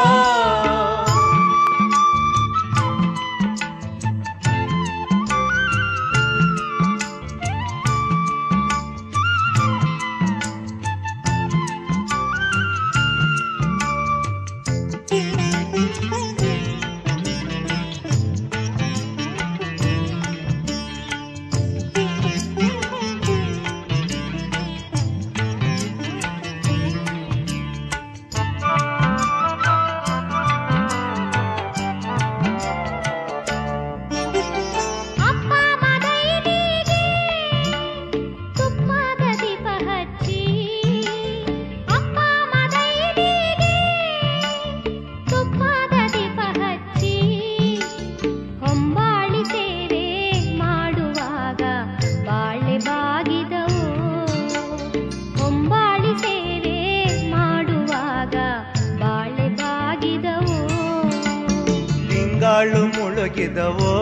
ಅಪ್ಪ ಮದೈನಿಗೆ ತುಪ್ಪದ ದೀಪ ಹಚ್ಚಿ ಅಪ್ಪ ಮದೈನಿಗೆ ತುಪ್ಪದ ದೀಪ ಹಚ್ಚಿ ಹೊಂಬಾಳಿ ಸೇವೆ ಮಾಡುವಾಗ ಬಾಳೆ ಬಾಗಿದವು ಹೊಂಬಾಳಿ ಸೇವೆ ಮಾಡುವಾಗ ಬಾಳೆ ಬಾಗಿದವು ತಿಂಗಾಳು ಮುಳುಗಿದವೋ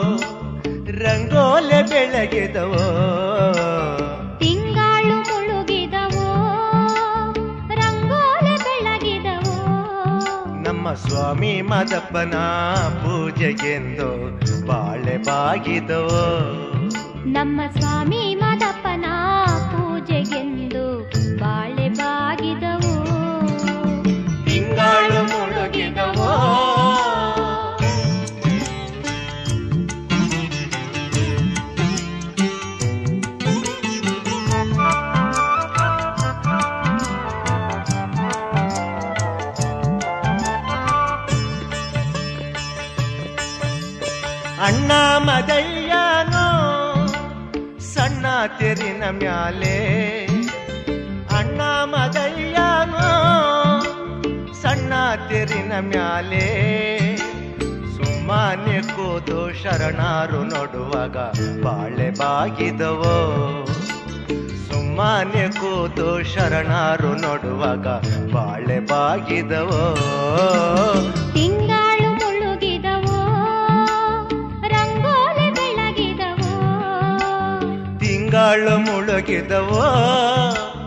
ರಂಗೋಲೆ ಬೆಳಗಿದವೋ ತಿಂಗಾಳು ಮುಳುಗಿದವೋ ರಂಗೋಲೆ ಬೆಳಗಿದವೋ ನಮ್ಮ ಸ್ವಾಮಿ ಮದಪ್ಪನ ಪೂಜೆಗೆಂದು ಬಾಳೆ ಬಾಗಿದವೋ ನಮ್ಮ ಸ್ವಾಮಿ ಮದಪ್ಪನ ಪೂಜೆಗೆಂದು ಬಾಳೆ ಬಾಗಿದವು ತಿಂಗಾಳು ಮುಳುಗಿದವೋ ಅಣ್ಣ ಮದಯ್ಯನೋ ಸಣ್ಣ ತೆರಿನ ಮ್ಯಾಲೆ ಅಣ್ಣ ಮದಯ್ಯನೋ ಸಣ್ಣ ತೆರಿನ ಮ್ಯಾಲೆ ಸುಮ್ಮನೆ ಕೂತು ಶರಣಾರು ನೋಡುವಾಗ ಬಾಳೆ ಬಾಗಿದವೋ ಸುಮ್ಮನೆ ಕೂತು ಶರಣಾರು ನೋಡುವಾಗ ಬಾಳೆ ಬಾಗಿದವೋ ತಿಂಗಾಳು ಮುಳುಗಿದವೋ ರಂಗೋಲೆ ಬೆಳಗಿದವೋ ತಿಂಗಾಳು ಮುಳುಗಿದವೋ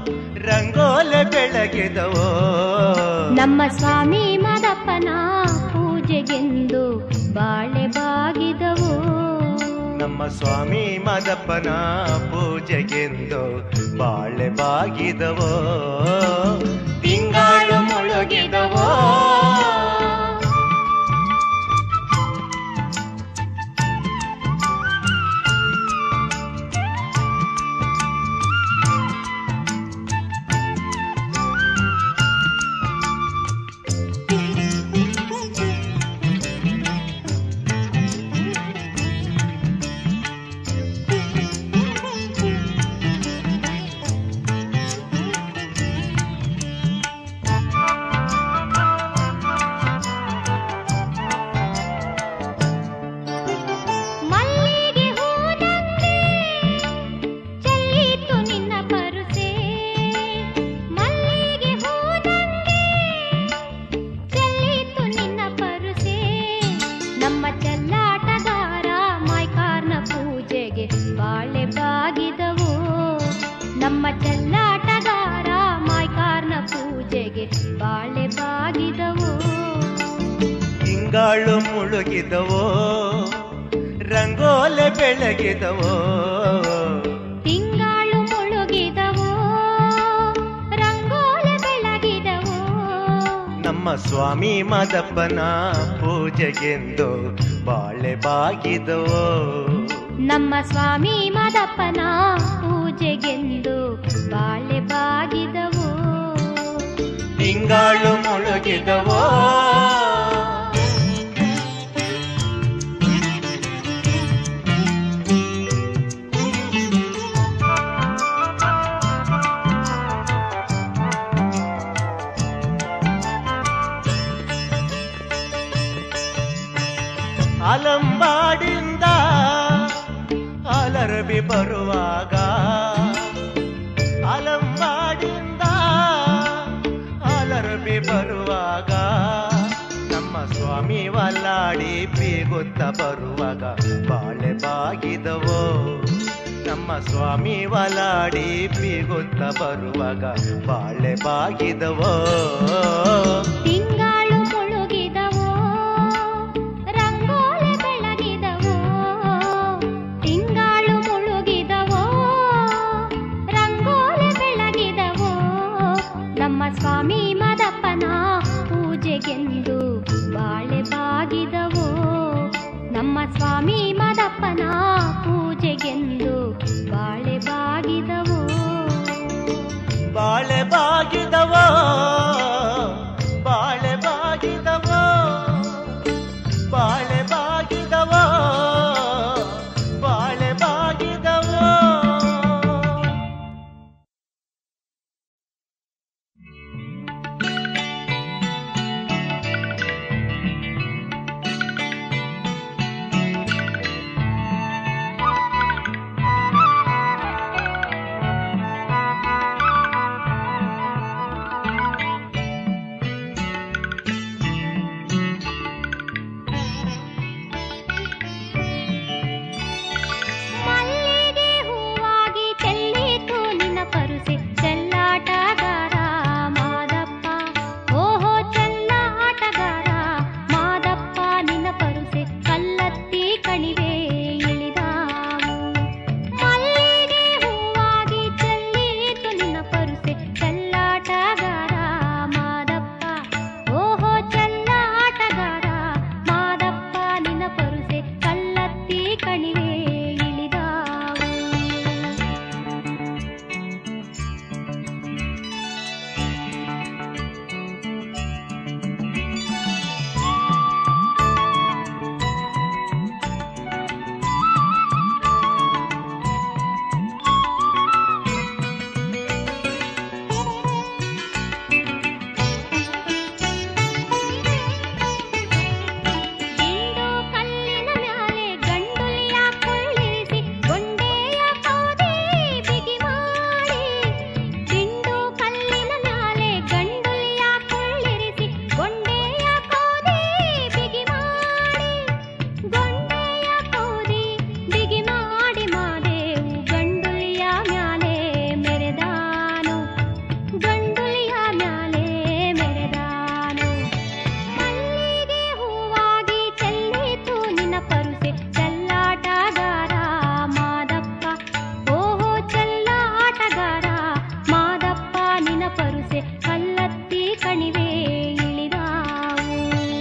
ಬೆಳಗಿದವೋ ನಮ್ಮ ಸ್ವಾಮಿ ಮಾದಪ್ಪನ ಪೂಜೆಗೆಂದು ಬಾಳೆ ಬಾಗಿದವು ನಮ್ಮ ಸ್ವಾಮಿ ಮದಪ್ಪನ ಪೂಜೆಗೆಂದು ಬಾಳೆ ಬಾಗಿದವೋ ತಿಂಗಳು ಮುಳುಗಿದವೋ ಮಲ್ಲಿಗೆ ಹೂದಂಗೆ ಚೆಲ್ಲಿತು ನಿನ್ನ ಪರುಸೆ ಮಲ್ಲಿಗೆ ಹೂದಂಗೆ ಚೆಲ್ಲಿತು ನಿನ್ನ ಪರುಸೆ ನಮ್ಮ ಚೆಲ್ಲಾಟಗಾರ ಮೈಕಾರ್ನ ಪೂಜೆಗೆ ಬಾಳೆ ಬಾಗಿದವು ನಮ್ಮ ಚೆಲ್ಲಾಟಗಾರ ಮೈಕಾರ್ನ ಪೂಜೆಗೆ ಬಾಳೆ ಬಾಗಿದವು ತಿಂಗಳು ಮುಳುಗಿದವೋ ರಂಗೋಲೆ ಬೆಳಗಿದವೋ ತಿಂಗಳು ಮುಳುಗಿದವು ರಂಗೋಲೆ ಬೆಳಗಿದವು ನಮ್ಮ ಸ್ವಾಮಿ ಮದಪ್ಪನ ಪೂಜೆಗೆಂದು ಬಾಳೆ ಬಾಗಿದವೋ ನಮ್ಮ ಸ್ವಾಮಿ ಮದಪ್ಪನ ಪೂಜೆಗೆಂದು ಬಾಳೆ ಬಾಗಿದವು ತಿಂಗಳು ಮುಳುಗಿದವೋ ಅಲಂಬಾಡಿಂದ ಅಲರಬಿ ಬರುವಾಗ ಅಲಂಬಾಡಿಂದ ಅಲರಬಿ ಬರುವಾಗ ನಮ್ಮ ಸ್ವಾಮಿ ವಲ್ಲಾಡಿ ಬೀಗುತ್ತ ಬರುವಾಗ ಬಾಳೆ ಬಾಗಿದವೋ ನಮ್ಮ ಸ್ವಾಮಿ ವಲಾಡಿ ಬೀಗುತ್ತ ಬರುವಾಗ ಬಾಳೆ ಬಾಗಿದವೋ ತಿಂಗಳು ಮುಳುಗಿದವು ರಂಗೋಲೆ ಬೆಳಗಿದವು ತಿಂಗಳು ಮುಳುಗಿದವು ರಂಗೋಲೆ ಬೆಳಗಿದವು ನಮ್ಮ ಸ್ವಾಮಿ ಮದಪ್ಪನ ಪೂಜೆಗೆಂದು ಬಾಳೆ ಬಾಗಿದವು ನಮ್ಮ ಸ್ವಾಮಿ ಮದಪ್ಪನ ಪೂಜೆಗೆಂದು ಬಾಳೆ ಬಾಗಿದವು ಬಾಳೆ ಬಾಗಿದವೋ ಬಾಳೆ ಬಾಗಿದವೋ ಬಾಳೆ ಬಾಗಿದವೋ ಬಾಳೆ ಬಾಗಿದವೋ ಪರುಸೆ ಕಲ್ಲತ್ತಿ ಕಣಿವೆ ಇಳಿದಾವು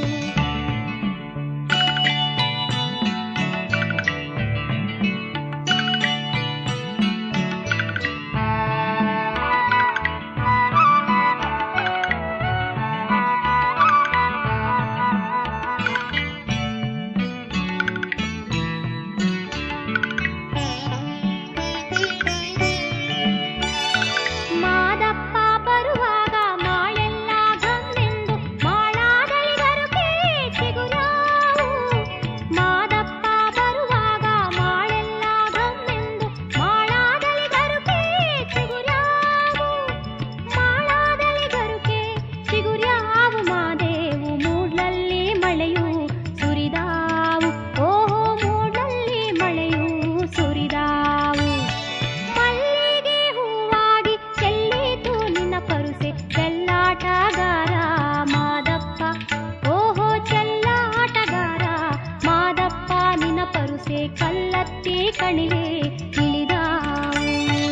ಮಾದಪ್ಪ ಬರುವಾಗ ಮಾಳೆಲ್ಲ ಗಮ್ಮೆಂದು ಮಾಳಾದಲ್ಲಿ ಗರುಕೆ ಚಿಗುರಾವು ಮಾದಪ್ಪ ಬರುವಾಗ ಮಾಳೆಲ್ಲ ಗಮ್ಮೆಂದು ಮಾಳಾದಲ್ಲಿ ಗರುಕೆ ಚಿಗುರಾವು ಮಾಳಾದಲ್ಲಿ ಗರುಕೆ ಚಿಗುರ್ಯಾವು ಮಾದೇವು ಮೂಡ್ಲಲ್ಲಿ ಮಳೆಯು ಸುರಿದಾವು ಓಹೋ ಮೂಡ್ಲಲ್ಲಿ ಮಳೆಯು ಸುರಿದಾವು ಮಲ್ಲಿಗೆ ಹೂವಾಗಿ ಚೆಲ್ಲಿತು ನಿನ್ನ ಪರುಸೆ ಚೆಲ್ಲಾಟಗಾರ ಮಾದಪ್ಪ ಓಹೋ ಚೆಲ್ಲಾಟಗಾರ ಮಾದಪ್ಪ ನಿನ್ನ ಪರುಸೆ ಕಲ್ಲತ್ತಿ ಕಣಿವೆ ಇಳಿದಾವು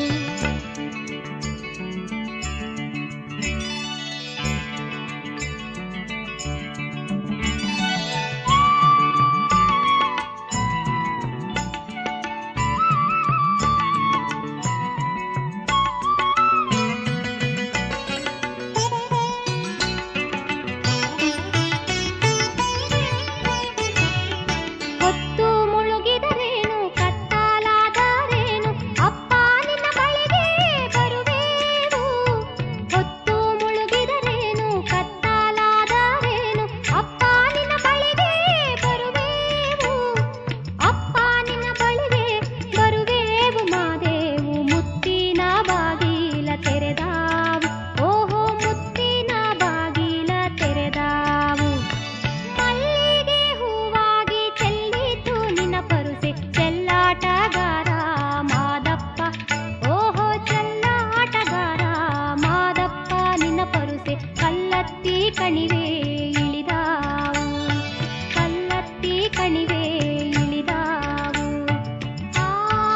ಹೊತ್ತು ಮುಳುಗಿದರೇನು ಕತ್ತಲಾದರೇನು ಅಪ್ಪ ನಿನ್ನ ಬಳಿಗೆ ಬರುವೇನು ಹೊತ್ತು ಮುಳುಗಿದರೇನು ಕತ್ತಲಾದರೇನು ಅಪ್ಪ ನಿನ್ನ ಬಳಿಗೆ ಬರುವೇವು ಅಪ್ಪ ನಿನ್ನ ಬಳಿಗೆ ಬರುವೇವು ಮಾದೇವು ಮುತ್ತಿನ ಬಾಗಿಲ ತೆರೆದಾವು ಓಹೋ ಮುತ್ತಿನ ಬಾಗಿಲ ತೆರೆದಾವು ಮಲ್ಲಿಗೆ ಹೂವಾಗಿ ಚೆಲ್ಲಿತು ನಿನ್ನ ಪರುಸೆ ಚೆಲ್ಲಾಟಗಾರ ಮಾದಪ್ಪ ಓಹೋ ಚೆಲ್ಲಾಟಗಾರ ಮಾದಪ್ಪ ನಿನ್ನ ಪರುಸೆ ಕಲ್ಲತ್ತಿ ಕಣಿವೆ ಇಳಿದಾವು ಕಲ್ಲತ್ತಿ ಕಣಿವೆ ಇಳಿದಾವು ಆ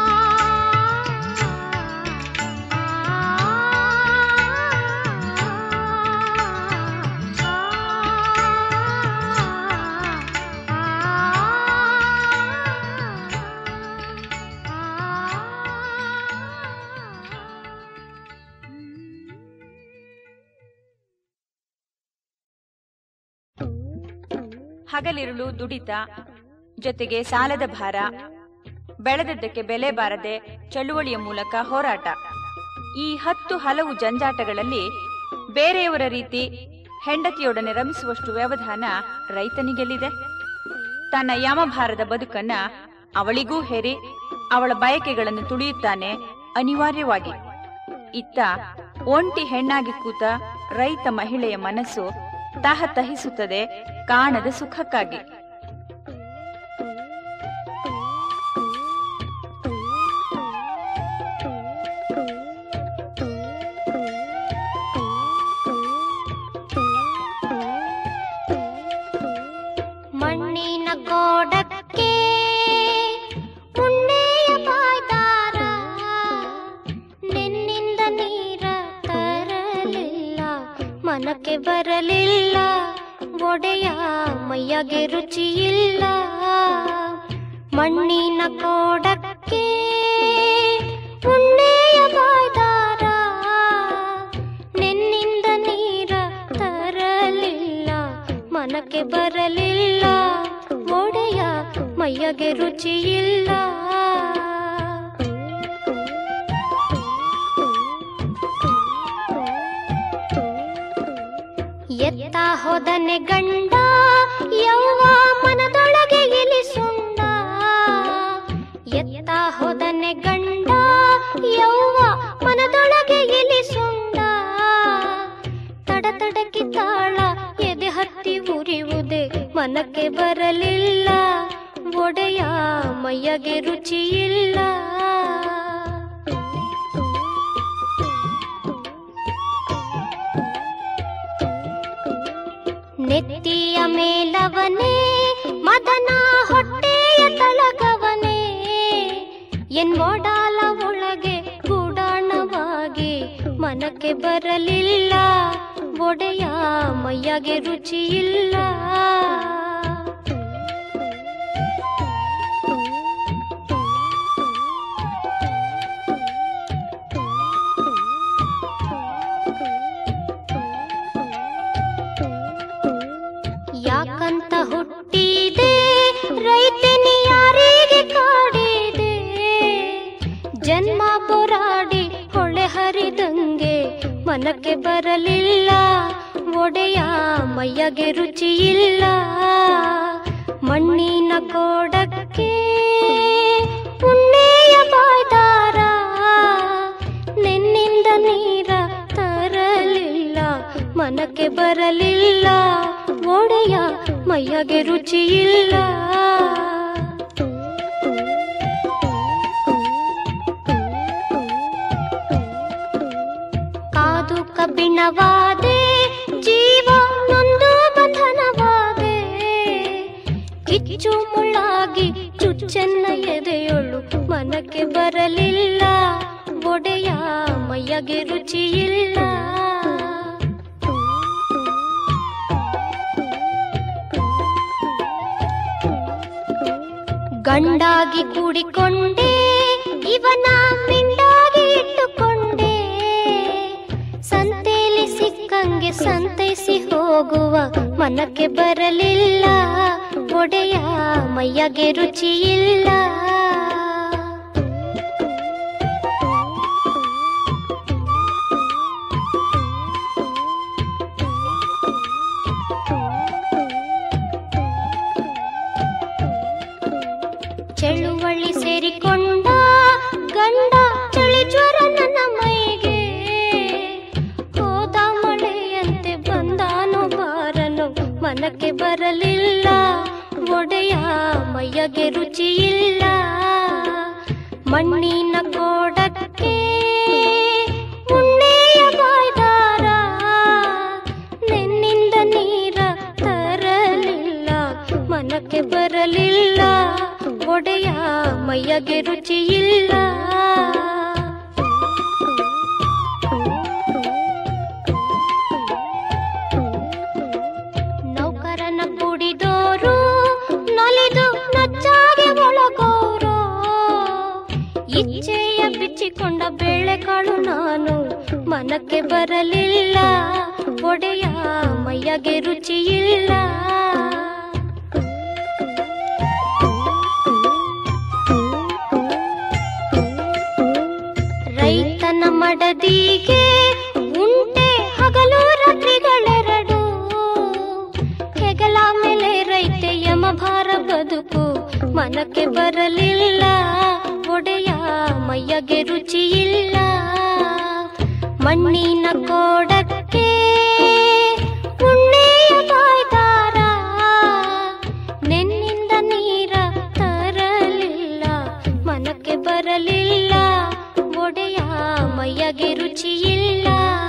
ಹಗಲಿರುಳು ದುಡಿತ ಜೊತೆಗೆ ಸಾಲದ ಭಾರ ಬೆಳೆದದ್ದಕ್ಕೆ ಬೆಲೆ ಬಾರದೆ ಚಳುವಳಿಯ ಮೂಲಕ ಹೋರಾಟ ಈ ಹತ್ತು ಹಲವು ಜಂಜಾಟಗಳಲ್ಲಿ ಬೇರೆಯವರ ರೀತಿ ಹೆಂಡತಿಯೊಡನೆ ರಮಿಸುವಷ್ಟು ವ್ಯವಧಾನ ರೈತನಿಗೆಲ್ಲಿದೆ ತನ್ನ ಯಮಭಾರದ ಬದುಕನ್ನ ಅವಳಿಗೂ ಹೇರಿ ಅವಳ ಬಯಕೆಗಳನ್ನು ತುಳಿಯುತ್ತಾನೆ ಅನಿವಾರ್ಯವಾಗಿ ಇತ್ತ ಒಂಟಿ ಹೆಣ್ಣಾಗಿ ಕೂತ ರೈತ ಮಹಿಳೆಯ ಮನಸ್ಸು ತಹತಹಿಸುತ್ತದೆ ಕಾಣದ ಸುಖಕ್ಕಾಗಿ ಮಣ್ಣಿನ ಗೋಡಕ್ಕೆ ಉಣ್ಣೆಯ ಬಾಯ್ದಾರ ನಿನ್ನಿಂದ ನೀರ ತರಲಿಲ್ಲ ಮನಕ್ಕೆ ಬರಲಿಲ್ಲ ಒಡೆಯ ಮೈಯಗೆ ರುಚಿಯಿಲ್ಲ ಮಣ್ಣಿನ ಕೋಡಕ್ಕೆ ಉಣ್ಣೆಯ ಬಾಯ್ದಾರ ನಿನ್ನಿಂದ ನೀರ ತರಲಿಲ್ಲ ಮನಕ್ಕೆ ಬರಲಿಲ್ಲ ಒಡೆಯ ಮೈಯಗೆ ರುಚಿಯಿಲ್ಲ ಎತ್ತ ಹೋದನೆ ಗಂಡ ಯೌವ ಮನದೊಳಗೆ ಇಲಿಸುಂಡ ಎತ್ತ ಹೋದನೆ ಗಂಡ ಯೌವ ಮನದೊಳಗೆ ಇಲಿಸುಂಡ ತಡ ತಡಕಿ ತಾಳ ಎದೆ ಹತ್ತಿ ಉರಿಯುವುದೇ ಮನಕ್ಕೆ ಬರಲಿಲ್ಲ ಒಡೆಯ ಮೈಯಗೆ ರುಚಿಯಿಲ್ಲ ನೆತ್ತಿಯ ಮೇಲವನೇ ಮದನ ಹೊಟ್ಟೆಯ ತಳಗವನೇ ಎನ್ ಮೊಡಾಲ ಒಳಗೆ ಗೂಡಾಣವಾಗಿ ಮನಕ್ಕೆ ಮನಕ್ಕೆ ಬರಲಿಲ್ಲ ಒಡೆಯ ಮೈಯಗೆ ರುಚಿ ಇಲ್ಲ ಯಾಕಂತ ಹುಟ್ಟಿದೆ ರೈತನಿ ಯಾರಿಗೆ ಕಾಡಿದೆ ಜನ್ಮ ಪೋರಾಡಿ ಹೊಳೆ ಹರಿದಂಗೆ ಮನಕ್ಕೆ ಬರಲಿಲ್ಲ ಒಡೆಯ ಮೈಯಗೆ ರುಚಿ ಇಲ್ಲ ಮಣ್ಣಿನ ಕೋಡಕ್ಕೆ ಉಣ್ಣೆಯ ಬಾಯ್ದಾರ ನಿನ್ನಿಂದ ನೀರ ತರಲಿಲ್ಲ ಮನಕ್ಕೆ ಬರಲಿಲ್ಲ ಒಡೆಯ ಮೈಯಗೆ ರುಚಿ ಇಲ್ಲ ಕಾದು ಕಬ್ಬಿಣವಾದೆ ಜೀವ ನೊಂದು ಬಂಧನವಾದೆ ಕಿಚ್ಚು ಮುಳ್ಳಾಗಿ ಚುಚ್ಚೆನ್ನ ಎದೆಯೊಳು ಮನಕ್ಕೆ ಬರಲಿಲ್ಲ ಒಡೆಯ ಮೈಯಗೆ ರುಚಿ ಇಲ್ಲ ಗಂಡಾಗಿ ಕೂಡಿಕೊಂಡೆ ಇವನ ಮಿಂಡಾಗಿ ಇಟ್ಟುಕೊಂಡೆ ಸಂತೆಲಿ ಸಿಕ್ಕಂಗೆ ಸಂತೈಸಿ ಹೋಗುವ ಮನಕ್ಕೆ ಬರಲಿಲ್ಲ ಒಡೆಯ ಮೈಯಗೆ ರುಚಿ ಇಲ್ಲ ಚಳುವಳಿ ಸೇರಿಕೊಂಡ ಗಂಡ ಚಳಿ ಜ್ವರ ನನ್ನ ಮೈಗೆ ಹೋದ ಮಳೆಯಂತೆ ಬಂದಾನು ಬಾರನು ಮನಕ್ಕೆ ಬರಲಿಲ್ಲ ಒಡೆಯ ಮೈಯಗೆ ರುಚಿ ಇಲ್ಲ ಮಣ್ಣಿನ ಕೋಡಕ್ಕೆ ಉಣ್ಣೆಯ ಬಾಯ್ದಾರ ನಿನ್ನಿಂದ ನೀರ ತರಲಿಲ್ಲ ಮನಕ್ಕೆ ಬರಲಿಲ್ಲ ಒಡೆಯ ಮೈಯಗೆ ರುಚಿ ಇಲ್ಲ ನೌಕರನ ಕುಡಿದೋರು ನಲಿದು ನಚ್ಚಾಗೆ ಒಳಗೋರು ಇಚ್ಛೆಯ ಬಿಚ್ಚಿಕೊಂಡ ಬೇಳೆಕಾಳು ನಾನು ಮನಕ್ಕೆ ಬರಲಿಲ್ಲ ಒಡೆಯ ಮೈಯಗೆ ರುಚಿ ಇಲ್ಲ ರೈತನ ಮಡದಿಗೆ ಉಂಟೆ ಹಗಲು ರಾತ್ರಿಗಳೆರಡು ಹೆಗಲ ಮೇಲೆ ರೈತೆ ಯಮಭಾರ ಬದುಕು ಮನಕ್ಕೆ ಬರಲಿಲ್ಲ ಒಡೆಯ ಮೈಯಗೆ ರುಚಿ ಇಲ್ಲ ಮಣ್ಣಿನ ಕೋಡಕ್ಕೆ ಉಣ್ಣೆಯ ಬಾಯ್ದಾರ ನೆನ್ನಿಂದ ನೀರ ತರಲಿಲ್ಲ ಮನಕ್ಕೆ ಬರಲಿಲ್ಲ ಒಡೆಯ ಮೈಯಗೆ ರುಚಿ ಇಲ್ಲ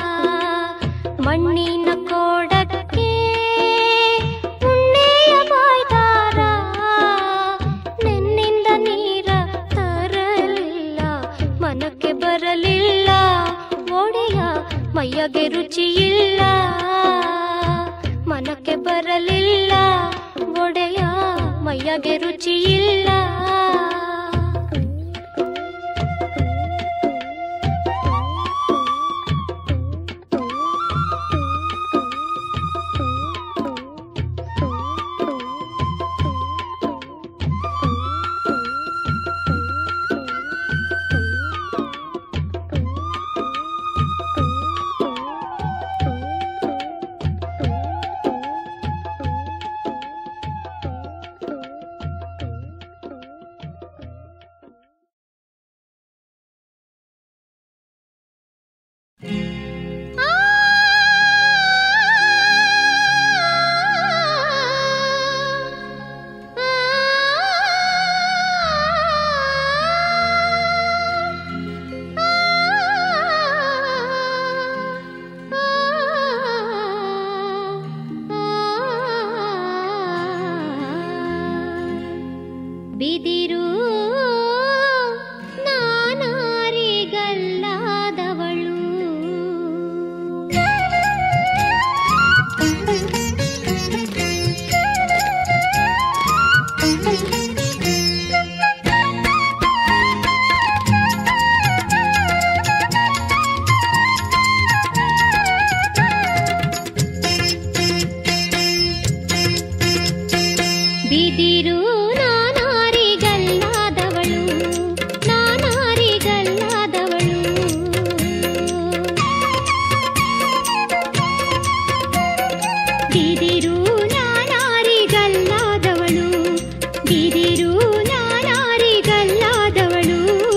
ಮಣ್ಣಿನ ಕೋಡಕ್ಕೆ ಉಣ್ಣೆಯ ಬಾಯ್ದಾರ ನಿನ್ನಿಂದ ನೀರ ತರಲಿಲ್ಲ ಮನಕ್ಕೆ ಬರಲಿಲ್ಲ ಒಡೆಯ ಮೈಯಗೆ ರುಚಿ ಇಲ್ಲ ಮನಕ್ಕೆ ಬರಲಿಲ್ಲ ಒಡೆಯ ಮೈಯಗೆ ರುಚಿ ಇಲ್ಲ ಬಿದಿರು ನಾನಾರಿಗಲ್ಲಾದವಳು ಬಿದಿರು ನಾನಾರಿಗಲ್ಲಾದವಳು ನಾನಾರಿಗಲ್ಲಾದವಳು ಬಿದಿರು ನಾನಾರಿಗಲ್ಲಾದವಳು ಬಿದಿರು ನಾನಾರಿಗಲ್ಲಾದವಳು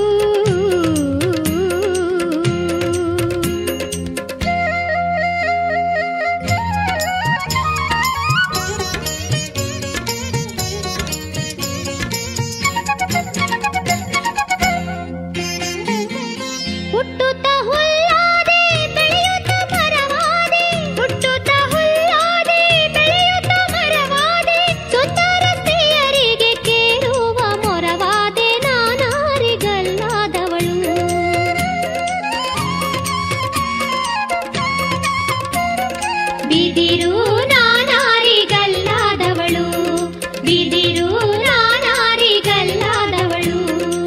ಹುಟ್ಟುತ್ತ ಹುಲ್ಲಾದೆ ಬೆಳೆಯುತ್ತ ಮರವಾದೆ ಹುಟ್ಟುತ್ತ ಹುಲ್ಲಾದೆ ಬೆಳೆಯುತ್ತ ಮರವಾದೆ ಸುಂದರ ಸ್ತ್ರೀಯರಿಗೆ ಕೇರುವ ಮೊರವಾದೆ ನಾನಾರಿಗಲ್ಲಾದವಳು ಬಿದಿರು ನಾನಾರಿಗಲ್ಲಾದವಳು ಬಿದಿರು ನಾನಾರಿಗಲ್ಲಾದವಳು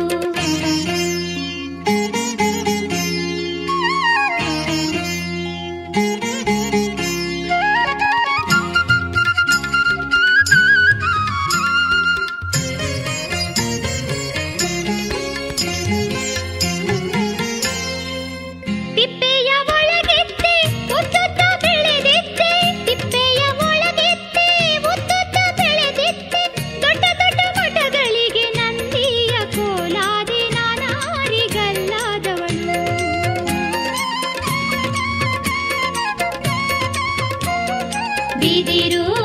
ತಿಪ್ಪೆಯ ಒಳಗೆತ್ತೆ ಮುತ್ತುತ್ತ ಬೆಳೆದಿತ್ತೆ ತಿಪ್ಪೆಯ ಒಳಗೆತ್ತೆ ಮುತ್ತುತ್ತ ಬೆಳೆದಿತ್ತೆ ದೊಡ್ಡ ದೊಡ್ಡ ಮಠಗಳಿಗೆ ನಂದಿಯ ಕೋಲಾದೆ ನಾನಾರಿಗಲ್ಲಾದವಳು ಬಿದಿರು